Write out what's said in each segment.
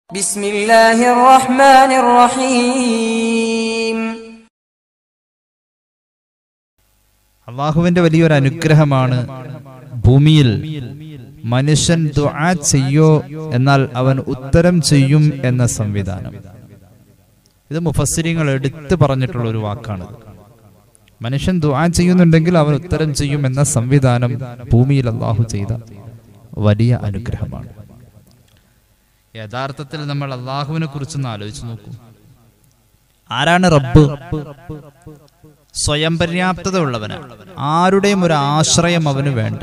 بسم الله الرحمن الرحيم അള്ളാഹുവിന്റെ വലിയൊരു അനുഗ്രഹമാണ് ഭൂമിയിൽ മനുഷ്യൻ ദുആ ചെയ്യോ എന്നാൽ അവൻ ഉത്തരം ചെയ്യും എന്ന സംവിധാനം ഇത് മുഫസ്സിരിങ്ങൾ എടുത്തു പറഞ്ഞിട്ടുള്ള ഒരു വാക്കാണ് മനുഷ്യൻ ദുആ ചെയ്യുന്നുണ്ടെങ്കിൽ അവൻ ഉത്തരം ചെയ്യും എന്ന സംവിധാനം ഭൂമിയിൽ അള്ളാഹു ചെയ്ത വലിയ അനുഗ്രഹമാണ് യഥാർത്ഥത്തിൽ നമ്മൾ അള്ളാഹുവിനെ കുറിച്ചൊന്ന് ആലോചിച്ച് നോക്കൂ ആരാണ് റബ്ബ് സ്വയം പര്യാപ്തത ഉള്ളവനാണ് ആരുടെയും ഒരു ആശ്രയം അവന് വേണ്ട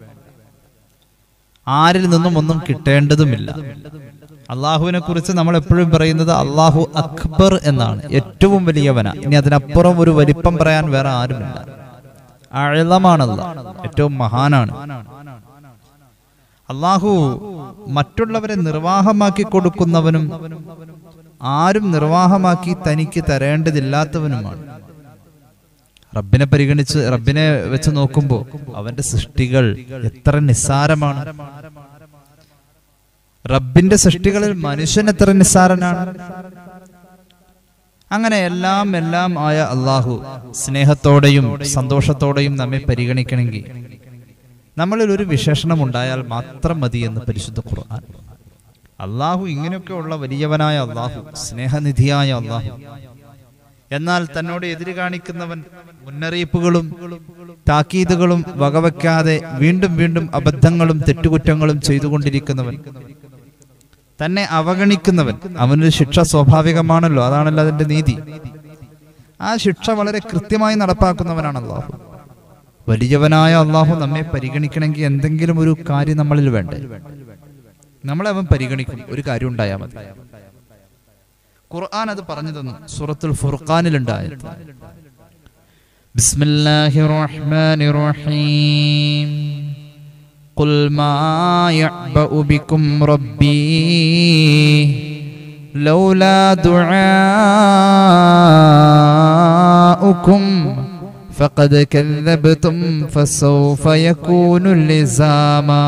ആരിൽ നിന്നും ഒന്നും കിട്ടേണ്ടതുമില്ല അള്ളാഹുവിനെ കുറിച്ച് നമ്മൾ എപ്പോഴും പറയുന്നത് അള്ളാഹു അക്ബർ എന്നാണ് ഏറ്റവും വലിയവന ഇനി അതിനപ്പുറം ഒരു വലിപ്പം പറയാൻ വേറെ ആരുമില്ല അഴലമാണല്ല ഏറ്റവും മഹാനാണ് അള്ളാഹു മറ്റുള്ളവരെ നിർവാഹമാക്കി കൊടുക്കുന്നവനും ആരും നിർവാഹമാക്കി തനിക്ക് തരേണ്ടതില്ലാത്തവനുമാണ് റബ്ബിനെ പരിഗണിച്ച് റബ്ബിനെ വെച്ച് നോക്കുമ്പോൾ അവന്റെ സൃഷ്ടികൾ എത്ര നിസ്സാരമാണ് റബ്ബിന്റെ സൃഷ്ടികളിൽ മനുഷ്യൻ എത്ര നിസ്സാരനാണ് അങ്ങനെ എല്ലാം എല്ലാം ആയ അള്ളാഹു സ്നേഹത്തോടെയും സന്തോഷത്തോടെയും നമ്മെ പരിഗണിക്കണമെങ്കിൽ നമ്മളിൽ ഒരു വിശേഷണം ഉണ്ടായാൽ മാത്രം മതി എന്ന് പരിശുദ്ധ ഖുർആൻ അള്ളാഹു ഇങ്ങനെയൊക്കെ ഉള്ള വലിയവനായ അള്ളാഹു സ്നേഹനിധിയായ അള്ളാഹു എന്നാൽ തന്നോട് എതിര് കാണിക്കുന്നവൻ മുന്നറിയിപ്പുകളും താക്കീതുകളും വകവയ്ക്കാതെ വീണ്ടും വീണ്ടും അബദ്ധങ്ങളും തെറ്റുകുറ്റങ്ങളും ചെയ്തുകൊണ്ടിരിക്കുന്നവൻ തന്നെ അവഗണിക്കുന്നവൻ അവനൊരു ശിക്ഷ സ്വാഭാവികമാണല്ലോ അതാണല്ലോ അതിന്റെ നീതി ആ ശിക്ഷ വളരെ കൃത്യമായി നടപ്പാക്കുന്നവനാണ് അള്ളാഹു വലിയവനായ അള്ളാഹു നമ്മെ പരിഗണിക്കണമെങ്കിൽ എന്തെങ്കിലും ഒരു കാര്യം നമ്മളിൽ വേണ്ടേ നമ്മളെ അവൻ പരിഗണിക്കും ഒരു കാര്യം ഉണ്ടായാൽ മതി ഖുർആൻ അത് പറഞ്ഞു തന്നു സൂറത്തുൽ ഫുർഖാനിലുണ്ടായത് ബിസ്മില്ലാഹിർ റഹ്മാനിർ റഹീം قل ما يعبأ بكم ربي لولا دعاؤكم فقد كذبتم فسوف يكون لزاما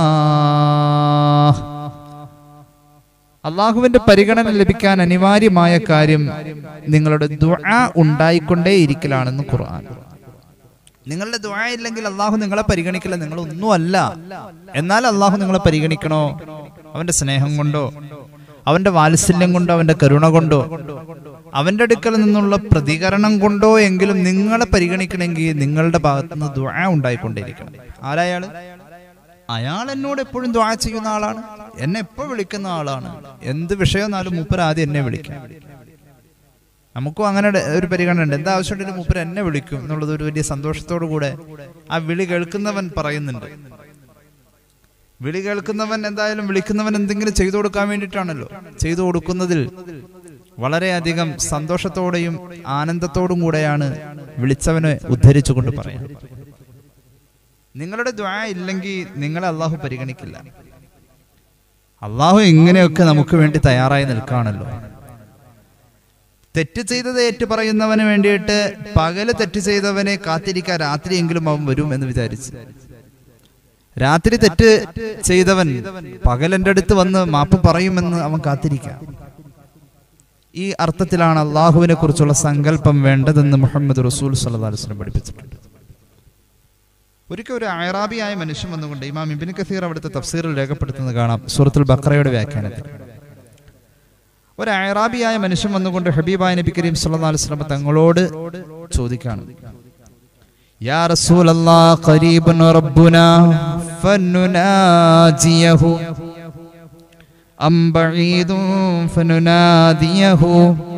അള്ളാഹുവിന്റെ പരിഗണന ലഭിക്കാൻ അനിവാര്യമായ കാര്യം നിങ്ങളുടെ ദുആ ഉണ്ടായിക്കൊണ്ടേയിരിക്കലാണെന്ന് ഖുർആൻ നിങ്ങളുടെ ദുആ ഇല്ലെങ്കിൽ അള്ളാഹു നിങ്ങളെ പരിഗണിക്കില്ല നിങ്ങൾ ഒന്നുമല്ല എന്നാൽ അള്ളാഹു നിങ്ങളെ പരിഗണിക്കണോ അവന്റെ സ്നേഹം കൊണ്ടോ അവന്റെ വാത്സല്യം കൊണ്ടോ അവന്റെ കരുണ കൊണ്ടോ അവന്റെ അടുക്കൽ നിന്നുള്ള പ്രതികരണം കൊണ്ടോ എങ്കിലും നിങ്ങളെ പരിഗണിക്കണമെങ്കിൽ നിങ്ങളുടെ ഭാഗത്തുനിന്ന് ദുആ ഉണ്ടായിക്കൊണ്ടേയിരിക്കണം ആരായാള് അയാൾ എന്നോട് എപ്പോഴും ദ്വാ ചെയ്യുന്ന ആളാണ് എന്നെ എപ്പോ വിളിക്കുന്ന ആളാണ് എന്ത് വിഷയം എന്നാലും മൂപ്പർ ആദ്യം എന്നെ വിളിക്കും നമുക്കും അങ്ങനെ ഒരു പരിഗണന ഉണ്ട് എന്താ ആവശ്യമുണ്ടെങ്കിലും മൂപ്പർ എന്നെ വിളിക്കും എന്നുള്ളത് ഒരു വലിയ സന്തോഷത്തോടു കൂടെ ആ വിളി കേൾക്കുന്നവൻ പറയുന്നുണ്ട് വിളി കേൾക്കുന്നവൻ എന്തായാലും വിളിക്കുന്നവൻ എന്തെങ്കിലും ചെയ്തു കൊടുക്കാൻ വേണ്ടിയിട്ടാണല്ലോ ചെയ്തു കൊടുക്കുന്നതിൽ വളരെയധികം സന്തോഷത്തോടെയും ആനന്ദത്തോടും കൂടെയാണ് വിളിച്ചവനെ ഉദ്ധരിച്ചുകൊണ്ട് പറയാം നിങ്ങളുടെ ദ്വാ ഇല്ലെങ്കിൽ നിങ്ങളെ അള്ളാഹു പരിഗണിക്കില്ല അള്ളാഹു ഇങ്ങനെയൊക്കെ നമുക്ക് വേണ്ടി തയ്യാറായി നിൽക്കുകയാണല്ലോ തെറ്റ് ചെയ്തത് ഏറ്റു പറയുന്നവന് വേണ്ടിയിട്ട് പകല് തെറ്റ് ചെയ്തവനെ കാത്തിരിക്കാൻ രാത്രിയെങ്കിലും അവൻ വരും എന്ന് വിചാരിച്ചു രാത്രി തെറ്റ് ചെയ്തവൻ പകലെന്റെ അടുത്ത് വന്ന് മാപ്പ് പറയുമെന്ന് അവൻ കാത്തിരിക്കാം ഈ അർത്ഥത്തിലാണ് അള്ളാഹുവിനെ കുറിച്ചുള്ള സങ്കല്പം വേണ്ടതെന്ന് മുഹമ്മദ് റസൂൽ സല്ലല്ലാഹു അലൈഹി വസല്ലം പഠിപ്പിച്ചിട്ടുണ്ട് ഒരിക്കൽ ഒരു അയറാബിയായ മനുഷ്യൻ വന്നുകൊണ്ട് ഇമാം ഇബിൻ കസീർ അവിടുത്തെ തഫ്സീറിൽ രേഖപ്പെടുത്തുന്നത് കാണാം സൂറത്തുൽ ബക്രയുടെ വ്യാഖ്യാനത്തിൽ ഒരു അയറാബിയായ മനുഷ്യൻ വന്നുകൊണ്ട് ഹബീബായ നബി കരീം സല്ലല്ലാഹു അലൈഹി വസല്ലം തങ്ങളോട് ചോദിക്കാണ് യാ റസൂലല്ലാഹ് ഖരീബുൻ റബ്ബുനാ ഫനുനാജിയഹു അം ബഈദുൻ ഫനുനാദിയഹു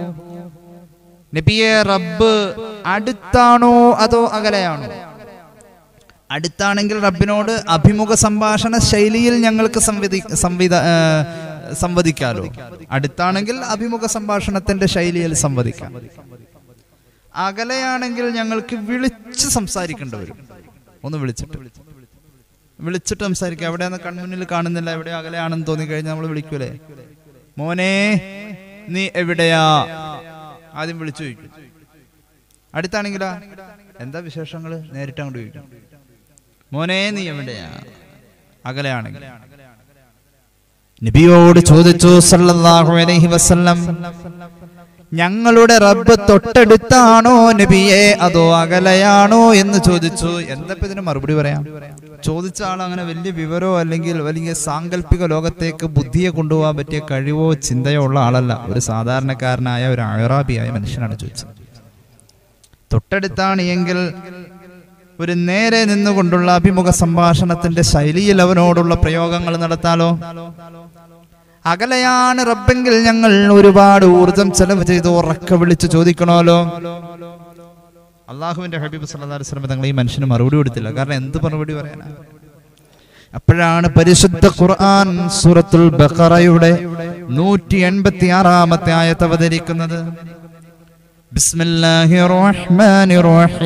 നബിയെ റബ്ബ് അടുത്താണോ അതോ അകലെയാണോ അടുത്താണെങ്കിൽ റബ്ബിനോട് അഭിമുഖ സംഭാഷണ ശൈലിയിൽ ഞങ്ങൾക്ക് സംവദി സംവിധ സംവദിക്കാലോ അടുത്താണെങ്കിൽ അഭിമുഖ സംഭാഷണത്തിന്റെ ശൈലിയിൽ സംവദിക്കാം അകലെയാണെങ്കിൽ ഞങ്ങൾക്ക് വിളിച്ച് സംസാരിക്കേണ്ടി വരും ഒന്ന് വിളിച്ചിട്ട് വിളിച്ചിട്ട് സംസാരിക്കാം എവിടെയാന്ന് കൺമുന്നിൽ കാണുന്നില്ല എവിടെ അകലെയാണെന്ന് തോന്നി കഴിഞ്ഞാൽ നമ്മൾ വിളിക്കൂലേ മോനെ നീ എവിടെയാ ആദ്യം വിളിച്ചു ചോദിക്കും അടുത്താണെങ്കിലാ എന്താ വിശേഷങ്ങള് നേരിട്ട് അങ്ങോട്ട് ചോദിക്കും മോനെ നീ എവിടെയാ അകലെയാണെങ്കിൽ നബിയോട് ചോദിച്ചു സല്ലല്ലാഹു അലൈഹി വസല്ലം ഞങ്ങളുടെ റബ്ബ് തൊട്ടടുത്താണോ നബിയെ അതോ അകലെയാണോ എന്ന് ചോദിച്ചു എന്തപ്പോ ഇതിന് മറുപടി പറയാം ചോദിച്ച ആൾ അങ്ങനെ വലിയ വിവരമോ അല്ലെങ്കിൽ വലിയ സാങ്കല്പിക ലോകത്തേക്ക് ബുദ്ധിയെ കൊണ്ടുപോകാൻ പറ്റിയ കഴിവോ ചിന്തയോ ഉള്ള ആളല്ല ഒരു സാധാരണക്കാരനായ ഒരു അയറാബിയായ മനുഷ്യനാണ് ചോദിച്ചത് തൊട്ടടുത്താണ് എങ്കിൽ ഒരു നേരെ നിന്നുകൊണ്ടുള്ള അഭിമുഖ സംഭാഷണത്തിന്റെ ശൈലിയിൽ അവനോടുള്ള പ്രയോഗങ്ങൾ നടത്താലോ അകലെയാണ് റബ്ബെങ്കിൽ ഞങ്ങൾ ഒരുപാട് ഊർജം ചെലവ് ചെയ്ത് ഉറക്കെ വിളിച്ച് ചോദിക്കണമല്ലോ അള്ളാഹുവിന്റെ ഹബീബ് സല്ലല്ലാഹു അലൈഹി വസല്ലം തങ്ങൾ ഈ മനുഷ്യന് മറുപടി കൊടുത്തില്ല കാരണം എന്ത് മറുപടി പറയാനാ അപ്പോഴാണ് പരിശുദ്ധ ഖുർആൻ സൂറത്തുൽ ബഖറയുടെ നൂറ്റി എൺപത്തി ആറാമത്തെ ആയത്ത് അവതരിക്കുന്നത് ബിസ്മില്ലാഹിർ റഹ്മാനിർ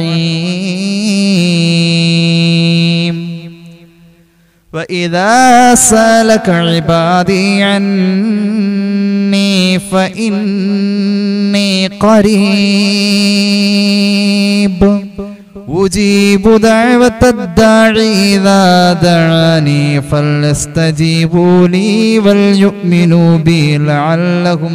റഹീം وإذا سالك عبادي عني فإني قريب أجيب دعوة الداعي إذا دعاني فليستجيبوا لي وليؤمنوا بي لعلهم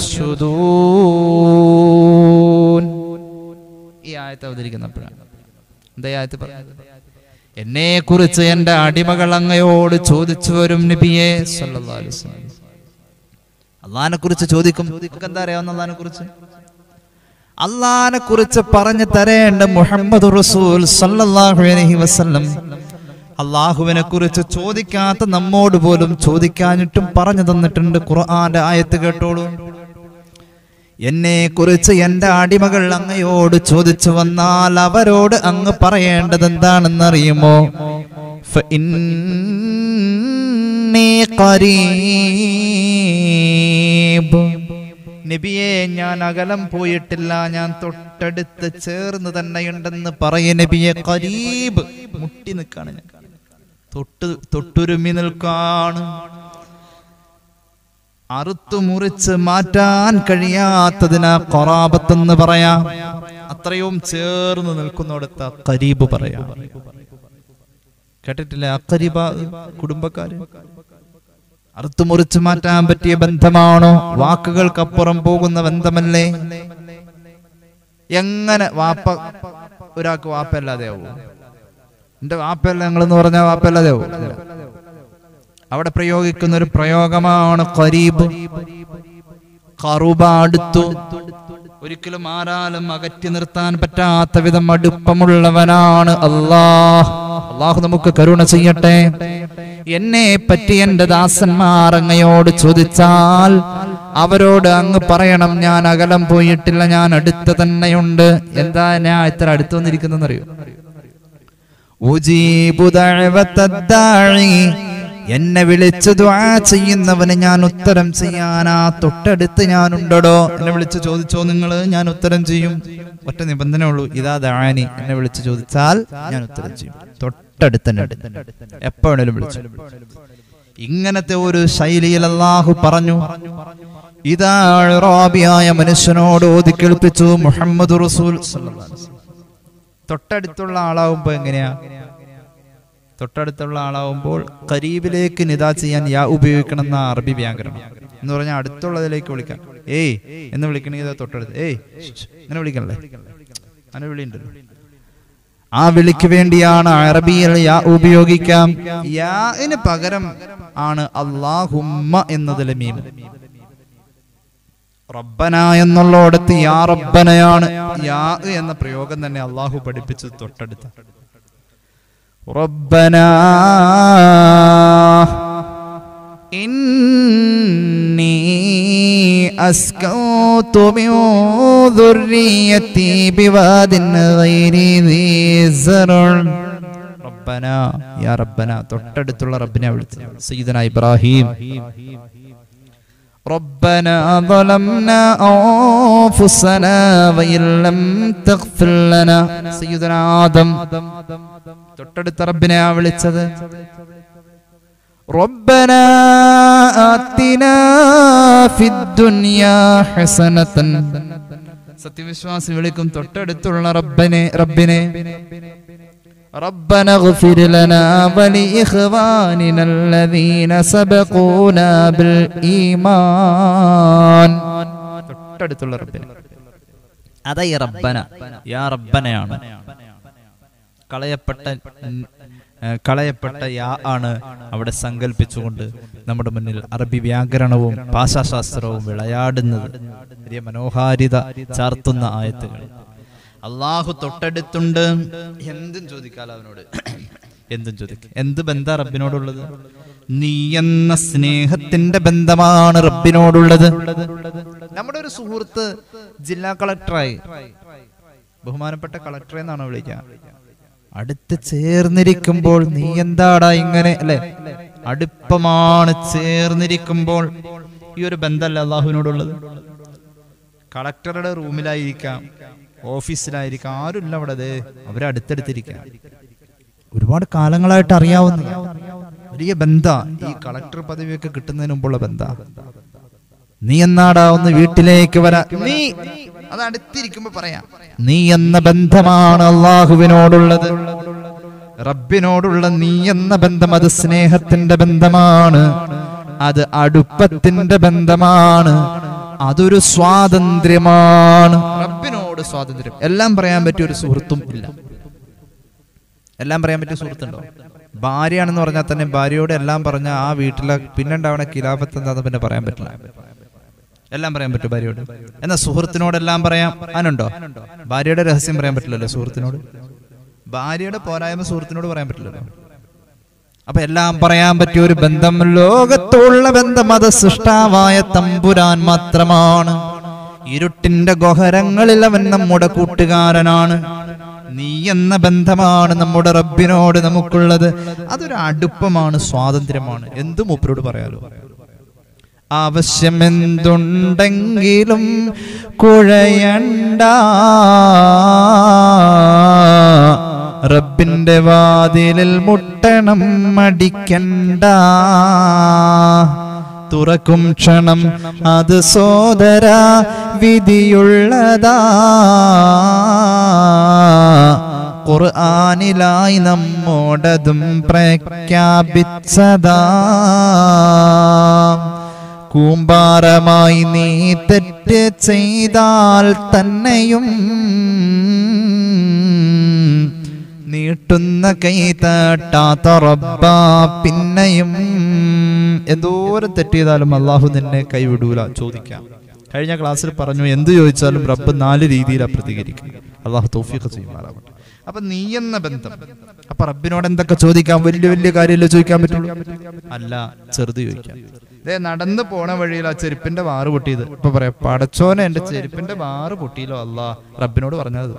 يرشدون ഈ ആയത്ത് അവതരിക്കുന്നപ്പോഴാണ് എന്താ ഈ ആയത്ത് പറഞ്ഞത് എന്നെ കുറിച്ച് എന്റെ അടിമകൾ അങ്ങയോട് ചോദിച്ചു വരും നബിയെ സല്ലല്ലാഹു അലൈഹി വസല്ലം അള്ളഹാനെ കുറിച്ച് ചോദിക്കും നിങ്ങൾക്ക് എന്താ അറിയാവുന്ന അള്ളഹാനെ കുറിച്ച് അള്ളഹാനെ കുറിച്ച് പറഞ്ഞു തരേണ്ട മുഹമ്മദ് റസൂൽ സല്ലല്ലാഹു അലൈഹി വസല്ലം അള്ളാഹുവിനെ കുറിച്ച് ചോദിക്കാത്ത നമ്മോട് പോലും ചോദിക്കാനിട്ടും പറഞ്ഞു തന്നിട്ടുണ്ട് ഖുർആന്റെ ആയത്ത് കേട്ടോളൂ എന്നെ കുറിച്ച് എന്റെ അടിമകൾ അങ്ങയോട് ചോദിച്ചു വന്നാൽ അവരോട് അങ്ങ് പറയേണ്ടത് എന്താണെന്ന് അറിയുമോ ഫഇന്നീ ഖരീബ്. നബിയെ ഞാൻ അകലം പോയിട്ടില്ല ഞാൻ തൊട്ടടുത്ത് ചേർന്ന് തന്നെയുണ്ടെന്ന് പറയ നബിയെ കരീബ് മുട്ടി നിൽക്കാണ് ഞാൻ തൊട്ട് തൊട്ടുരുമി നിൽക്കാണ് അറുത്തു മുറിച്ച് മാറ്റാൻ കഴിയാത്തതിന് കൊറാബത്തെന്ന് പറയാം അത്രയും ചേർന്ന് നിൽക്കുന്നിടത്ത് കരീബ് പറയാം കേട്ടിട്ടില്ലേ അക്കരീബ കുടുംബക്കാര് അറുത്തു മുറിച്ച് മാറ്റാൻ പറ്റിയ ബന്ധമാണോ വാക്കുകൾക്കപ്പുറം പോകുന്ന ബന്ധമല്ലേ എങ്ങനെ വാപ്പ ഒരാൾക്ക് വാപ്പയല്ലാതെ ആവൂ എന്റെ വാപ്പയല്ല ഞങ്ങളെന്ന് പറഞ്ഞാൽ വാപ്പയല്ലാതെ ആവൂ ഇല്ല. അവിടെ പ്രയോഗിക്കുന്ന ഒരു പ്രയോഗമാണ് ഖരീബ് കറുബ അടുത്തു ഒരിക്കലും ആരാലും അകറ്റി നിർത്താൻ പറ്റാത്ത വിധം അടുപ്പമുള്ളവനാണ് അല്ലാഹ് അള്ളാഹു നമുക്ക് കരുണ ചെയ്യട്ടെ എന്നെ പറ്റി എന്റെ ദാസന്മാർ അങ്ങയോട് ചോദിച്ചാൽ അവരോട് അങ്ങ് പറയണം ഞാൻ അകലം പോയിട്ടില്ല ഞാൻ അടുത്ത് തന്നെയുണ്ട് എന്താ ഞാൻ ഇത്ര അടുത്ത് വന്നിരിക്കുന്നറിയോ ഉജീബു ദഅവത്തദ്ദാഇ. എന്നെ വിളിച്ച് ദുആ ചെയ്യുന്നവന് ഞാൻ ഉത്തരം ചെയ്യാനാ തൊട്ടടുത്ത് ഞാനുണ്ടടോ എന്നെ വിളിച്ച് ചോദിച്ചോ നിങ്ങൾ ഞാൻ ഉത്തരം ചെയ്യും ഒറ്റ നിബന്ധന ഉള്ളൂ ഇതാ ദാനി എന്നെ വിളിച്ച് ചോദിച്ചാൽ ഞാൻ ഉത്തരം ചെയ്യും തൊട്ടടുത്ത് തന്നെ ഉണ്ട് എപ്പോ വേണേലും വിളിച്ചു ഇങ്ങനത്തെ ഒരു ശൈലിയിൽ അള്ളാഹു പറഞ്ഞു ഇതാ റാബിയായ മനുഷ്യനോട് ഓതി കേൾപ്പിച്ചു മുഹമ്മദ് റസൂൽ സല്ലല്ലാഹു അലൈഹി വസല്ലം. തൊട്ടടുത്തുള്ള ആളാവുമ്പോ എങ്ങനെയാ തൊട്ടടുത്തുള്ള ആളാവുമ്പോൾ കരീബിലേക്ക് നിദാ ചെയ്യാൻ യാ ഉപയോഗിക്കണം എന്ന അറബി വ്യാകരണം എന്ന് പറഞ്ഞാൽ അടുത്തുള്ളതിലേക്ക് വിളിക്കാം ഏയ് എന്ന് വിളിക്കണമെങ്കിൽ ഇത് തൊട്ടടുത്ത് ഏയ് ഷ്, ഷ്, ഇങ്ങനെ വിളിക്കണല്ലേ അങ്ങനെ വിളിയുണ്ടല്ലോ ആ വിളിക്ക് വേണ്ടിയാണ് അറബിയിൽ യാ ഉപയോഗിക്കാം യാന് പകരം ആണ് അള്ളാഹുമ്മ എന്നതിലെ മീം റബ്ബന എന്നുള്ളടത്ത് യാ റബ്ബനയാണ് യാ എന്ന പ്രയോഗം തന്നെ അള്ളാഹു പഠിപ്പിച്ചത് തൊട്ടടുത്ത് ربنا إني أسكنت من ذريتي بواد غير ذي زرع ربنا يا ربنا തൊട്ടടുത്തുള്ള റബ്ബിനെ വിളിച്ചു സയ്യിദന ഇബ്രാഹിം ربنا ظلمنا أنفسنا وإن لم تغفر لنا سيدنا آدم തൊട്ടടുത്ത റബ്ബിനെ ആ വിളിച്ചത് ربنا آتنا في الدنيا حسنة സത്യവിശ്വാസി വിളിക്കും തൊട്ടടുത്തുള്ള റബ്ബനെ റബ്ബിനെ ربنا اغفر لنا ولإخواننا الذين سبقونا بالإيمان തൊട്ടടുത്തുള്ള റബ്ബിന് അതാ ഈ റബ്ബന യാ റബ്ബനയാണ് കളയപ്പെട്ട ഉം, ഏ, കളയപ്പെട്ട യാ ആണ് അവിടെ സങ്കല്പിച്ചുകൊണ്ട് നമ്മുടെ മുന്നിൽ അറബി വ്യാകരണവും ഭാഷാശാസ്ത്രവും വിളയാടുന്നത് വലിയ മനോഹാരിത ചാർത്തുന്ന ആയത്തുകൾ അള്ളാഹു തൊട്ടടുത്തുണ്ട് എന്തും ചോദിക്കാലോ അവനോട് എന്തും ചോദിക്കും എന്ത് ബന്ധ റബ്ബിനോടുള്ളത് നീ എന്ന സ്നേഹത്തിന്റെ ബന്ധമാണ് റബ്ബിനോടുള്ളത് നമ്മുടെ ഒരു സുഹൃത്ത് ജില്ലാ കളക്ടറായി ബഹുമാനപ്പെട്ട കളക്ടറെ എന്നാണോ വിളിക്കുക അടുത്ത് ചേർന്നിരിക്കുമ്പോൾ നീ എന്താടാ ഇങ്ങനെ അല്ലെ അടുപ്പമാണ് ചേർന്നിരിക്കുമ്പോൾ ഈ ഒരു ബന്ധമല്ല അള്ളാഹുവിനോടുള്ളത് കളക്ടറുടെ റൂമിലായിരിക്കാം ഓഫീസിലായിരിക്കാം ആരുമില്ല അവിടെ അതെ അവരെ അടുത്തടുത്തിരിക്കാം ഒരുപാട് കാലങ്ങളായിട്ട് അറിയാവുന്ന വലിയ ബന്ധ ഈ കളക്ടർ പദവിയൊക്കെ കിട്ടുന്നതിന് മുമ്പുള്ള ബന്ധ നീ എന്നാടാ ഒന്ന് വീട്ടിലേക്ക് വരാ നീ അത് അടുത്തിരിക്കുമ്പോ പറയാം നീ എന്ന ബന്ധമാണ് അള്ളാഹുവിനോടുള്ളത് റബ്ബിനോടുള്ള നീ എന്ന ബന്ധം അത് സ്നേഹത്തിന്റെ ബന്ധമാണ് അത് അടുപ്പത്തിന്റെ ബന്ധമാണ് അതൊരു സ്വാതന്ത്ര്യമാണ് റബ്ബിനോട് സ്വാതന്ത്ര്യം എല്ലാം പറയാൻ പറ്റിയ ഒരു സുഹൃത്തും ഇല്ല എല്ലാം പറയാൻ പറ്റിയ സുഹൃത്തുണ്ടോ ഭാര്യയാണെന്ന് പറഞ്ഞാൽ തന്നെ ഭാര്യയോട് എല്ലാം പറഞ്ഞ ആ വീട്ടിലെ പിന്നെ ഉണ്ടാവണ കിലാപത്ത് എന്താന്ന് പിന്നെ പറയാൻ പറ്റില്ല എല്ലാം പറയാൻ പറ്റും ഭാര്യയോട് എന്നാ സുഹൃത്തിനോട് എല്ലാം പറയാം അതിനുണ്ടോ ഭാര്യയുടെ രഹസ്യം പറയാൻ പറ്റില്ലല്ലോ സുഹൃത്തിനോട് ഭാര്യയുടെ പോരായ്മ സുഹൃത്തിനോട് പറയാൻ പറ്റില്ലല്ലോ അപ്പൊ എല്ലാം പറയാൻ പറ്റിയ ഒരു ബന്ധം ലോകത്തുള്ള ബന്ധം അത് സൃഷ്ടാവായ തമ്പുരാൻ മാത്രമാണ് ഇരുട്ടിന്റെ ഗോഹരങ്ങളിൽ അവൻ നമ്മുടെ കൂട്ടുകാരനാണ് നീ എന്ന ബന്ധമാണ് നമ്മുടെ റബ്ബിനോട് നമുക്കുള്ളത് അതൊരു അടുപ്പമാണ് സ്വാതന്ത്ര്യമാണ് എന്തും മൂപ്പരോട് പറയാലോ ആവശ്യമെന്തുണ്ടെങ്കിലും കുഴയണ്ട റബ്ബിന്റെ വാതിലിൽ മുട്ടണം മടിക്കണ്ട തുറക്കും ക്ഷണം അത് സോദര വിധിയുള്ളതാ ഖുർആനിലായി നമ്മോടതും പ്രഖ്യാപിച്ചതാ കൂമ്പാരമായി നീ തെറ്റ് ചെയ്താൽ തന്നെയും നീട്ടുന്ന കൈ തട്ടാത്ത റബ്ബ പിന്നെയും എന്തോരം തെറ്റ് ചെയ്താലും അള്ളാഹു നിന്നെ കൈവിടൂല ചോദിക്കാം കഴിഞ്ഞ ക്ലാസ്സിൽ പറഞ്ഞു എന്ത് ചോദിച്ചാലും റബ്ബ് നാല് രീതിയിലാണ് പ്രതികരിക്കും അള്ളാഹു തൗഫീഖ് ചെയ്യുമാറാവട്ടെ അപ്പൊ നീ എന്ന ബന്ധം അപ്പൊ റബ്ബിനോട് എന്തൊക്കെ ചോദിക്കാം വലിയ വലിയ കാര്യമല്ലേ ചോദിക്കാൻ പറ്റുള്ളൂ അല്ല ചെറുത് ചോദിക്കാം ഇതേ നടന്നു പോണ വഴിയിൽ ആ ചെരുപ്പിന്റെ വാറ് പൊട്ടിയത് ഇപ്പൊ പറയാം പടച്ചോനെ എന്റെ ചെരുപ്പിന്റെ വാറ് പൊട്ടിയില്ലോ അല്ലാ റബ്ബിനോട് പറഞ്ഞത്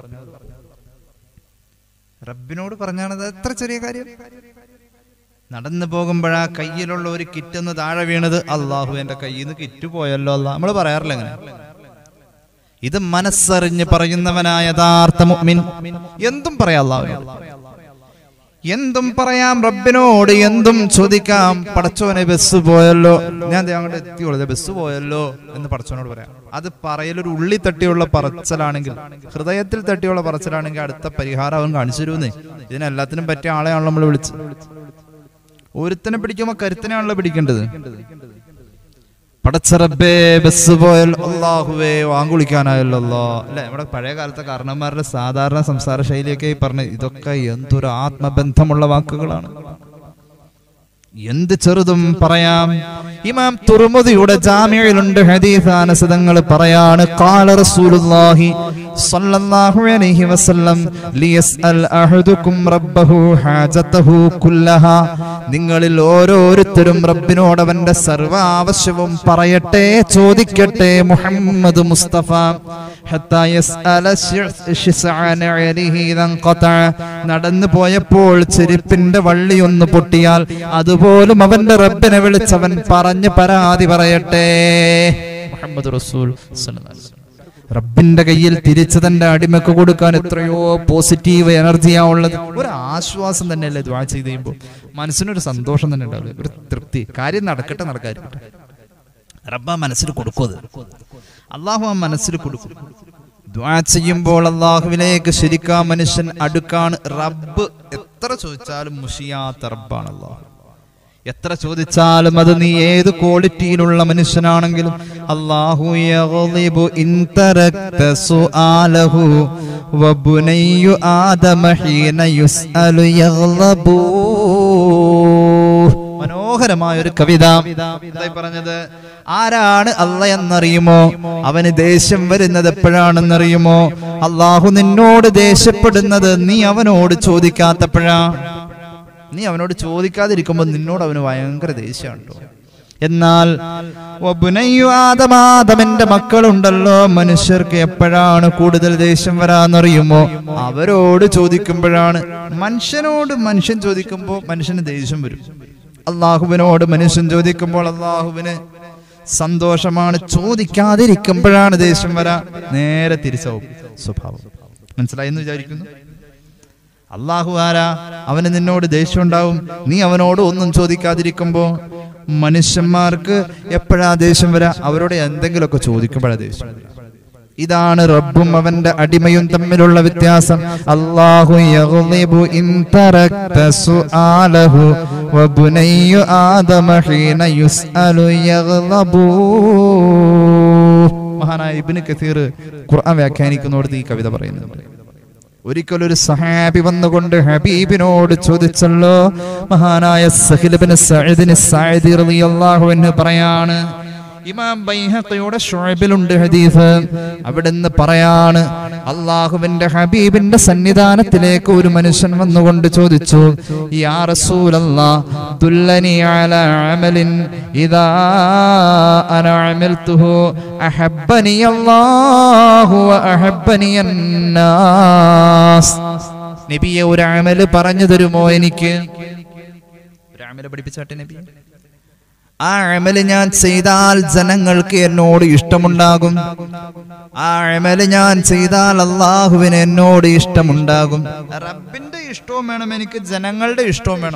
റബ്ബിനോട് പറഞ്ഞാണത് എത്ര ചെറിയ കാര്യം നടന്നു പോകുമ്പോഴാ കയ്യിലുള്ള ഒരു കിറ്റ് ഒന്ന് താഴെ വീണത് അള്ളാഹു എന്റെ കയ്യിൽ നിന്ന് കിറ്റ് പോയല്ലോ അല്ല നമ്മൾ പറയാറില്ല അങ്ങനെ ഇത് മനസ്സറിഞ്ഞ് പറയുന്നവനായ യഥാർത്ഥ മുഅ്മിൻ എന്തും പറയാം അള്ളാഹുവിനോട് എന്തും പറയാം റബ്ബിനോട് എന്തും ചോദിക്കാം പടച്ചോനെ ബസ് പോയല്ലോ ഞാൻ ദേ അങ്ങോട്ട് എത്തിയോളൂ ബസ് പോയല്ലോ എന്ന് പടച്ചോനോട് പറയാം അത് പറയലൊരു ഉള്ളി തട്ടിയുള്ള പറച്ചലാണെങ്കിൽ ഹൃദയത്തിൽ തട്ടിയുള്ള പറച്ചലാണെങ്കിൽ അടുത്ത പരിഹാരം അവൻ കാണിച്ചു തരുന്നേ ഇതിനെല്ലാത്തിനും പറ്റിയ ആളെയാണല്ലോ നമ്മൾ വിളിച്ചത് ഒരുത്തനെ പിടിക്കുമ്പോ കരുത്തനെയാണല്ലോ പിടിക്കേണ്ടത് പടച്ചറബേ ബസ് പോയല്ലോ അള്ളാഹുവേ വാങ്കുളിക്കാനായല്ലോ അല്ലോ അല്ലെ നമ്മുടെ പഴയ കാലത്തെ കാരണന്മാരുടെ സാധാരണ സംസാര ശൈലിയൊക്കെ ഈ പറഞ്ഞ ഇതൊക്കെ എന്തൊരു ആത്മബന്ധമുള്ള വാക്കുകളാണ് എന്ത് ചെറുതും പറയാം ഇമാം തുറമുദിയുടെ ജാമ്യയിലുണ്ട് ഹദീസാനസതങ്ങൾ പറയാണ് ഖാല റസൂലുള്ളാഹി സ്വല്ലല്ലാഹു അലൈഹി വസല്ലം ലിയസ്അൽ അഹദുക്കും റബ്ബഹു ഹാജതഹു കുല്ലഹാ നിങ്ങളിൽ ഓരോരുത്തരും റബ്ബിനോട് അവന്റെ സർവ്വ ആവശ്യവും പറയട്ടെ ചോദിക്കട്ടെ മുഹമ്മദ് മുസ്തഫ ഹത്താ യസ്അല ശിസ്അന അലൈഹി ഇദൻഖതഅ. നടന്നു പോയപ്പോൾ ചെരുപ്പിന്റെ വള്ളി ഒന്ന് പൊട്ടിയാൽ അതുപോലും അവന്റെ റബ്ബിനെ വിളിച്ചവൻ പറഞ്ഞ് പരാതി പറയട്ടെ മുഹമ്മദ് റസൂൽ സ്വല്ലല്ലാഹു അലൈഹി വസല്ലം. റബ്ബിന്റെ കയ്യിൽ തിരിച്ചു തന്റെ അടിമക്ക് കൊടുക്കാൻ എത്രയോ പോസിറ്റീവ് എനർജിയാ ഉള്ളത് ഒരു ആശ്വാസം തന്നെയല്ലേ ദ്വാ ചെയ്ത് കഴിയുമ്പോൾ മനസ്സിനൊരു സന്തോഷം തന്നെ ഉണ്ടാവില്ല ഒരു തൃപ്തി കാര്യം നടക്കട്ടെ നടക്കാതിരിക്കട്ടെ റബ്ബ മനസ്സിൽ കൊടുക്കും അത് അള്ളാഹു ആ മനസ്സിൽ കൊടുക്കും ദ്വാ ചെയ്യുമ്പോൾ അള്ളാഹുവിലേക്ക് ശരിക്കാ മനുഷ്യൻ അടുക്കാണ് റബ്ബ് എത്ര ചോദിച്ചാലും മുഷിയാത്ത റബ്ബാണ് അള്ളാഹു എത്ര ചോദിച്ചാലും അത് നീ ഏത് ക്വാളിറ്റിയിലുള്ള മനുഷ്യനാണെങ്കിലും അല്ലാഹു യഗ്ളിബു ഇൻ തറക്ത സുആലഹു വബുനയ്യു ആദമ ഹീന യുസ്അലു യഗ്ളബു മനോഹരമായ ഒരു കവിത എന്തായി പറഞ്ഞത് ആരാണ് അല്ല എന്നറിയുമോ അവന് ദേഷ്യം വരുന്നത് എപ്പോഴാണെന്നറിയുമോ അള്ളാഹു നിന്നോട് ദേഷ്യപ്പെടുന്നത് നീ അവനോട് ചോദിക്കാത്തപ്പോഴാ നീ അവനോട് ചോദിക്കാതിരിക്കുമ്പോൾ നിന്നോട് അവന് ഭയങ്കര ദേഷ്യമാണ് ട്ടോ. എന്നാൽ വബുനയ്യു ആദം, ആദമിന്റെ മക്കളുണ്ടല്ലോ മനുഷ്യർക്ക് എപ്പോഴാണ് കൂടുതൽ ദേഷ്യം വരാന്നറിയുമോ അവരോട് ചോദിക്കുമ്പോഴാണ് മനുഷ്യനോട് മനുഷ്യൻ ചോദിക്കുമ്പോൾ മനുഷ്യന് ദേഷ്യം വരും അള്ളാഹുവിനോട് മനുഷ്യൻ ചോദിക്കുമ്പോൾ അള്ളാഹുവിന് സന്തോഷമാണ് ചോദിക്കാതിരിക്കുമ്പോഴാണ് ദേഷ്യം വരാ നേരെ തിരിച്ചാവും സ്വഭാവം മനസ്സിലായി എന്ന് വിചാരിക്കുന്നു അള്ളാഹു ആരാ അവന് നിന്നോട് ദേഷ്യം ഉണ്ടാവും നീ അവനോട് ഒന്നും ചോദിക്കാതിരിക്കുമ്പോ മനുഷ്യന്മാർക്ക് എപ്പോഴാ ദേഷ്യം വരാ അവരോട് എന്തെങ്കിലുമൊക്കെ ചോദിക്കുമ്പോഴാ ദേഷ്യം വരാ. ഇതാണ് റബ്ബും അവന്റെ അടിമയും തമ്മിലുള്ള വ്യത്യാസം അല്ലാഹു യഗ്ളിബു ഇൻ തറക്ത സുആലഹു വബുനയ്യു ആദമ ഹീന യുസ്അലു യഗ്ളബു മഹാനായ ഇബ്നു കസീർ ഖുർആൻ വ്യാഖ്യാനിക്കുന്നോടത്ത് ഈ കവിത പറയുന്നുണ്ട് ഒരിക്കലൊരു സഹാബി വന്നുകൊണ്ട് ഹബീബിനോട് ചോദിച്ചല്ലോ മഹാനായ സഹിലബിന് സഅദിന് സഅദി റളിയല്ലാഹു അൻഹു പറയാണ് ഇമാം ബൈഹഖിയുടെ ഷുഅബിലുണ്ട് ഹദീസ് അവിടുന്ന് പറയാണ് അള്ളാഹുവിന്റെ ഹബീബിന്റെ സന്നിധാനത്തിലേക്ക് ഒരു മനുഷ്യൻ വന്നുകൊണ്ട് ചോദിച്ചു യാ റസൂലല്ലാ ദുല്ലനി അലാ അമലിൻ ഇദാ അന അമിൽതുഹു അഹബ്ബനി അല്ലാഹു വ അഹബ്ബനി അന്നാസ് നബിയെ ഒരു അമല് പറഞ്ഞു തരുമോ എനിക്ക് ഒരു അമല് പഠിപ്പിച്ചാട്ടെ നബി ആ അമല് ഞാൻ ചെയ്താൽ ജനങ്ങൾക്ക് എന്നോട് ഇഷ്ടമുണ്ടാകും ആ അമല് ഞാൻ ചെയ്താൽ അള്ളാഹുവിന് എന്നോട് ഇഷ്ടമുണ്ടാകും റബ്ബിന്റെ ഇഷ്ടവും വേണം എനിക്ക് ജനങ്ങളുടെ ഇഷ്ടവും വേണം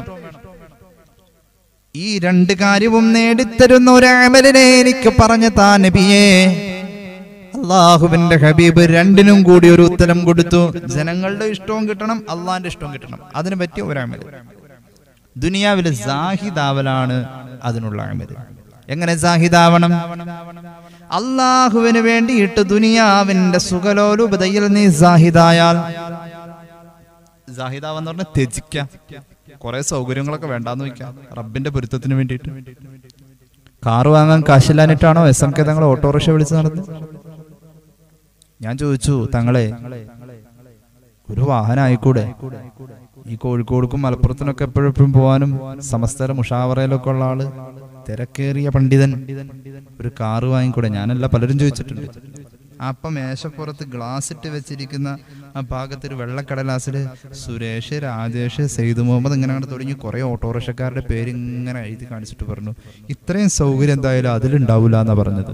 ഈ രണ്ട് കാര്യവും നേടിത്തരുന്ന ഒരു അമലിനെ എനിക്ക് പറഞ്ഞു താ നബിയേ അള്ളാഹുവിന്റെ ഹബീബ് രണ്ടിനും കൂടി ഒരു ഉത്തരം കൊടുത്തു ജനങ്ങളുടെ ഇഷ്ടവും കിട്ടണം അള്ളാഹിന്റെ ഇഷ്ടവും കിട്ടണം അതിന് പറ്റിയ ഒരു അമല് ദുനിയാവിലെ സാഹിദാവലാണ് അതിനുള്ള അമല് എങ്ങനെ സാഹിദാവണം അള്ളാഹുവിന് വേണ്ടിയിട്ട് ദുനിയാവിന്റെ സുഖലോലുപതയിൽ നീ സാഹിദായാൽ സാഹിദാവെന്ന് പറഞ്ഞാൽ ത്യജിക്കാം കുറെ സൗകര്യങ്ങളൊക്കെ വേണ്ടാന്ന് വെക്കാം റബ്ബിന്റെ പൊരുത്തത്തിന് വേണ്ടിയിട്ട് കാറ് വാങ്ങാൻ കാശില്ലാനിട്ടാണോ S M K Thangal autorickshaw വിളിച്ച് നടന്നത് ഞാൻ ചോദിച്ചു തങ്ങളെ ഒരു വാഹനം ആയിക്കൂടെ ഈ കോഴിക്കോടുക്കും മലപ്പുറത്തിനൊക്കെ എപ്പോഴും എപ്പോഴും പോവാനും സമസ്തര മുഷാവറയിലൊക്കെ ഉള്ള ആള് തിരക്കേറിയ പണ്ഡിതൻ ഒരു കാറ് വാങ്ങിക്കൂടെ ഞാനല്ല പലരും ചോദിച്ചിട്ടുണ്ട് അപ്പം മേശപ്പുറത്ത് ഗ്ലാസ് ഇട്ട് വെച്ചിരിക്കുന്ന ആ ഭാഗത്ത് ഒരു വെള്ളക്കടലാസിൽ സുരേഷ് രാജേഷ് സെയ്ദ് മുഹമ്മദ് ഇങ്ങനെ അങ്ങോട്ട് തുടങ്ങി കുറെ ഓട്ടോറിക്ഷക്കാരുടെ പേര് ഇങ്ങനെ എഴുതി കാണിച്ചിട്ട് പറഞ്ഞു ഇത്രയും സൗകര്യം എന്തായാലും അതിലുണ്ടാവില്ല എന്നാ പറഞ്ഞത്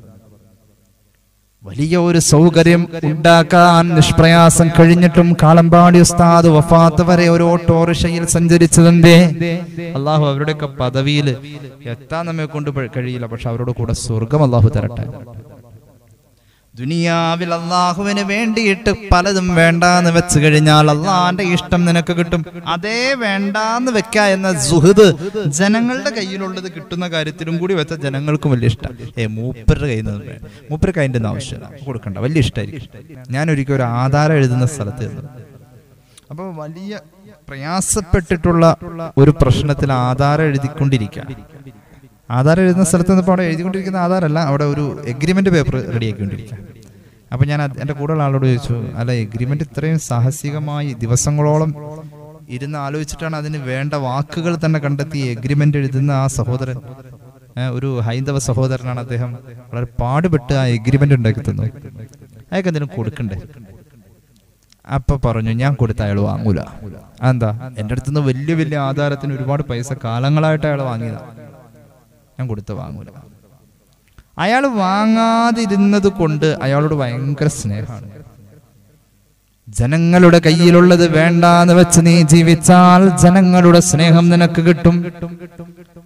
വലിയ ഒരു സൗകര്യം ഉണ്ടാക്കാൻ നിഷ്പ്രയാസം കഴിഞ്ഞിട്ടും കാളമ്പാടി ഉസ്താദ് വഫാത്ത് വരെ ഒരു ഓട്ടോറിക്ഷയിൽ സഞ്ചരിച്ചതെന്തേ അള്ളാഹു അവരുടെയൊക്കെ പദവിയിൽ എത്താൻ നമ്മെ കൊണ്ട് പ- കഴിയില്ല പക്ഷെ അവരുടെ കൂടെ സ്വർഗം അള്ളാഹു തരട്ടെ ദുനിയാവിൽ അള്ളാഹുവിന് വേണ്ടിയിട്ട് പലതും വേണ്ടാന്ന് വെച്ച് കഴിഞ്ഞാൽ അള്ളാന്റെ ഇഷ്ടം നിനക്ക് കിട്ടും അതേ വേണ്ടാന്ന് വെക്ക എന്ന സുഹൃത് ജനങ്ങളുടെ കയ്യിലുള്ളത് കിട്ടുന്ന കാര്യത്തിലും കൂടി വെച്ച ജനങ്ങൾക്കും വലിയ ഇഷ്ടം ഏ മൂപ്പരുടെ കയ്യിൽ നിന്ന് വേണം. മൂപ്പർക്ക് അതിന്റെ ഒന്നും ആവശ്യമില്ല കൊടുക്കണ്ട വലിയ ഇഷ്ടമായിരിക്കും ഞാൻ ഒരിക്കൽ ഒരു ആധാരം എഴുതുന്ന സ്ഥലത്ത് ഇരുന്നു അപ്പൊ വലിയ പ്രയാസപ്പെട്ടിട്ടുള്ള ഒരു പ്രശ്നത്തിൽ ആധാരം എഴുതിക്കൊണ്ടിരിക്കുക ആധാരം എഴുതുന്ന സ്ഥലത്ത് നിന്നപ്പോൾ അവിടെ എഴുതിക്കൊണ്ടിരിക്കുന്ന ആധാരമല്ല അവിടെ ഒരു എഗ്രിമെന്റ് പേപ്പർ റെഡിയാക്കിക്കൊണ്ടിരിക്കുക അപ്പൊ ഞാൻ അത് എൻ്റെ കൂടെയുള്ള ആളോട് ചോദിച്ചു അല്ല എഗ്രിമെന്റ് ഇത്രയും സാഹസികമായി ദിവസങ്ങളോളം ഇരുന്ന് ആലോചിച്ചിട്ടാണ് അതിന് വേണ്ട വാക്കുകൾ തന്നെ കണ്ടെത്തി എഗ്രിമെന്റ് എഴുതുന്ന ആ സഹോദരൻ ഏ, ഒരു ഹൈന്ദവ സഹോദരനാണ് അദ്ദേഹം വളരെ പാടുപെട്ട് ആ എഗ്രിമെന്റ് ഉണ്ടാക്കി തന്നു അയാൾക്ക് എന്തെങ്കിലും കൊടുക്കണ്ടേ അപ്പൊ പറഞ്ഞു ഞാൻ കൊടുത്ത അയാൾ വാങ്ങൂല എന്താ എൻ്റെ അടുത്തുനിന്ന് വലിയ വലിയ ആധാരത്തിന് ഒരുപാട് പൈസ കാലങ്ങളായിട്ട് അയാൾ വാങ്ങിയതാ ഞാൻ കൊടുത്ത വാങ്ങൂല അയാൾ വാങ്ങാതിരുന്നത് കൊണ്ട് അയാളോട് ഭയങ്കര സ്നേഹമാണ് ജനങ്ങളുടെ കയ്യിലുള്ളത് വേണ്ടാന്ന് വെച്ച് നീ ജീവിച്ചാൽ ജനങ്ങളുടെ സ്നേഹം നിനക്ക് കിട്ടും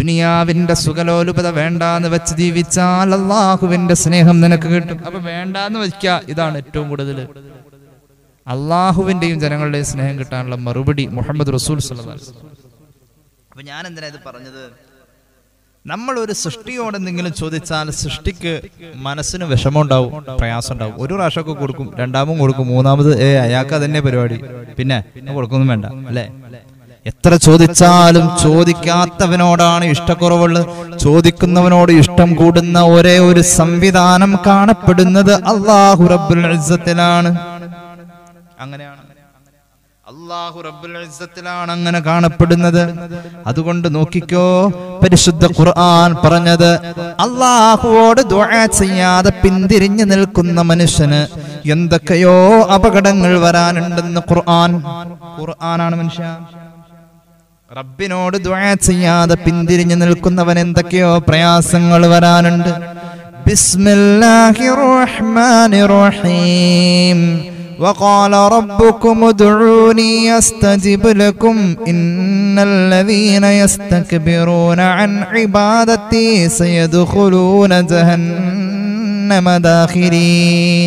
ദുനിയാവിന്റെ സുഖലോലുപത വേണ്ടാന്ന് വെച്ച് ജീവിച്ചാൽ അള്ളാഹുവിന്റെ സ്നേഹം നിനക്ക് കിട്ടും അപ്പൊ വേണ്ടാന്ന് വെക്ക ഇതാണ് ഏറ്റവും കൂടുതൽ അള്ളാഹുവിന്റെയും ജനങ്ങളുടെയും സ്നേഹം കിട്ടാനുള്ള മറുപടി മുഹമ്മദ് റസൂൽ സല്ലല്ലാഹു അലൈഹി വസല്ലം. അപ്പൊ ഞാൻ എന്തിനാ ഇത് പറഞ്ഞത് നമ്മൾ ഒരു സൃഷ്ടിയോട് എന്തെങ്കിലും ചോദിച്ചാൽ സൃഷ്ടിക്ക് മനസ്സിന് വിഷമമുണ്ടാവും പ്രയാസം ഉണ്ടാവും ഒരു പ്രാവശ്യമൊക്കെ കൊടുക്കും രണ്ടാമതും കൊടുക്കും മൂന്നാമത് ഏ അയാൾക്ക് അതന്നെ പരിപാടി പിന്നെ കൊടുക്കൊന്നും വേണ്ട അല്ലേ എത്ര ചോദിച്ചാലും ചോദിക്കാത്തവനോടാണ് ഇഷ്ടക്കുറവുള്ളത് ചോദിക്കുന്നവനോട് ഇഷ്ടം കൂടുന്ന ഒരേ ഒരു സംവിധാനം കാണപ്പെടുന്നത് അള്ളാഹു റബ്ബുൽ ഇസ്സത്തിലാണ് അങ്ങനെയാണ് അള്ളാഹു റബ്ബുൽ ഇസ്സത്തിലാണ് അങ്ങനെ കാണപ്പെടുന്നത് അതുകൊണ്ട് നോക്കിക്കോ പരിശുദ്ധ ഖുർആൻ പറഞ്ഞത് അള്ളാഹുവോട് ദുആ ചെയ്യാതെ പിന്തിരിഞ്ഞു നിൽക്കുന്ന മനുഷ്യന് എന്തൊക്കെയോ അപകടങ്ങൾ വരാനുണ്ടെന്ന് ഖുർആൻ ഖുർആനാണ് മനുഷ്യ റബ്ബിനോട് ദുആ ചെയ്യാതെ പിന്തിരിഞ്ഞു നിൽക്കുന്നവൻ എന്തൊക്കെയോ പ്രയാസങ്ങൾ വരാനുണ്ട് ബിസ്മില്ലാഹിർ റഹ്മാനിർ റഹീം وقال ربكم ادعوني استجب لكم ان الذين يستكبرون عن عبادتي سيدخلون جهنم داخرين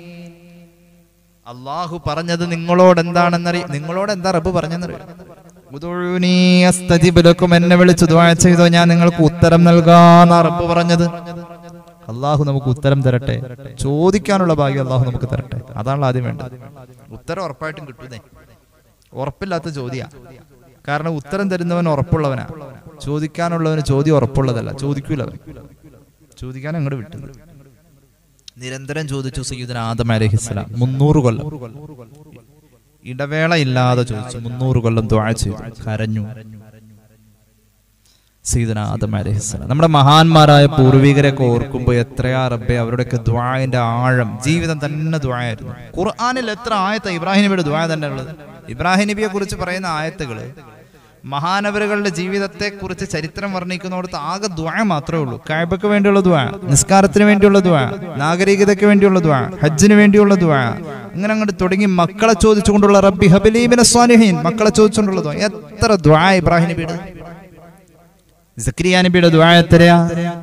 അള്ളാഹു പറഞ്ഞത് നിങ്ങളോട് എന്താണെന്നറിയ നിങ്ങളോട് എന്താ റബ്ബ് പറഞ്ഞെന്നറിയാം ഉദുഊനി അസ്തജിബ് ലക്കും എന്നെ വിളിച്ചു ദുആ ചെയ്തോ ഞാൻ നിങ്ങൾക്ക് ഉത്തരം നൽകാന്ന റബ്ബ് പറഞ്ഞത് അള്ളാഹു നമുക്ക് ഉത്തരം തരട്ടെ ചോദിക്കാനുള്ള ഭാഗ്യം അള്ളാഹു നമുക്ക് തരട്ടെ അതാണല്ലോ ആദ്യം വേണ്ടത് ഉത്തരം ഉറപ്പായിട്ടും കിട്ടുന്നേ ഉറപ്പില്ലാത്ത ചോദ്യാ കാരണം ഉത്തരം തരുന്നവൻ ഉറപ്പുള്ളവനാ ചോദിക്കാനുള്ളവന് ചോദ്യം ഉറപ്പുള്ളതല്ല ചോദിക്കൂല അവൻ ചോദിക്കാൻ അങ്ങോട്ട് വിട്ടത് നിരന്തരം ചോദിച്ചു സയ്യിദന ആദം അലഹിസ്ലാം മുന്നൂറ് കൊല്ലം ഇടവേള ഇല്ലാതെ ചോദിച്ചു മുന്നൂറ് കൊല്ലം ദ്വാ ചെയ്തു കരഞ്ഞു സീദന ആദം അലഹിസ്ലാം നമ്മുടെ മഹാന്മാരായ പൂർവികരെയൊക്കെ ഓർക്കുമ്പോൾ എത്രയാ റബ്ബെ അവരുടെയൊക്കെ ദ്വായന്റെ ആഴം ജീവിതം തന്നെ ദ്വായായിരുന്നു ഖുർആാനിൽ എത്ര ആയത്ത ഇബ്രാഹിം നബിയുടെ ദ്വായ തന്നെ ഉള്ളത് ഇബ്രാഹിം നബിയെ കുറിച്ച് പറയുന്ന ആയത്തുകള് മഹാനവരുകളുടെ ജീവിതത്തെ കുറിച്ച് ചരിത്രം വർണ്ണിക്കുന്നിടത്ത് ആകെ ദ്വാ മാത്രമേ ഉള്ളൂ കായ്ബക്ക് വേണ്ടിയുള്ള ദ്വാ നിസ്കാരത്തിന് വേണ്ടിയുള്ള ദ്വാ നാഗരികതയ്ക്ക് വേണ്ടിയുള്ള ദ്വാ ഹജ്ജിന് വേണ്ടിയുള്ള ദ്വാ അങ്ങനെ അങ്ങോട്ട് തുടങ്ങി മക്കളെ ചോദിച്ചുകൊണ്ടുള്ള റബ്ബി ഹബലീബിനെ സ്വാലിഹീൻ മക്കളെ ചോദിച്ചുകൊണ്ടുള്ള ദ്വാ എത്ര ദ്വാ ഇബ്രാഹിം നബിയുടെ സക്രിയ നബിയുടെ ദ്വാ എത്രയാ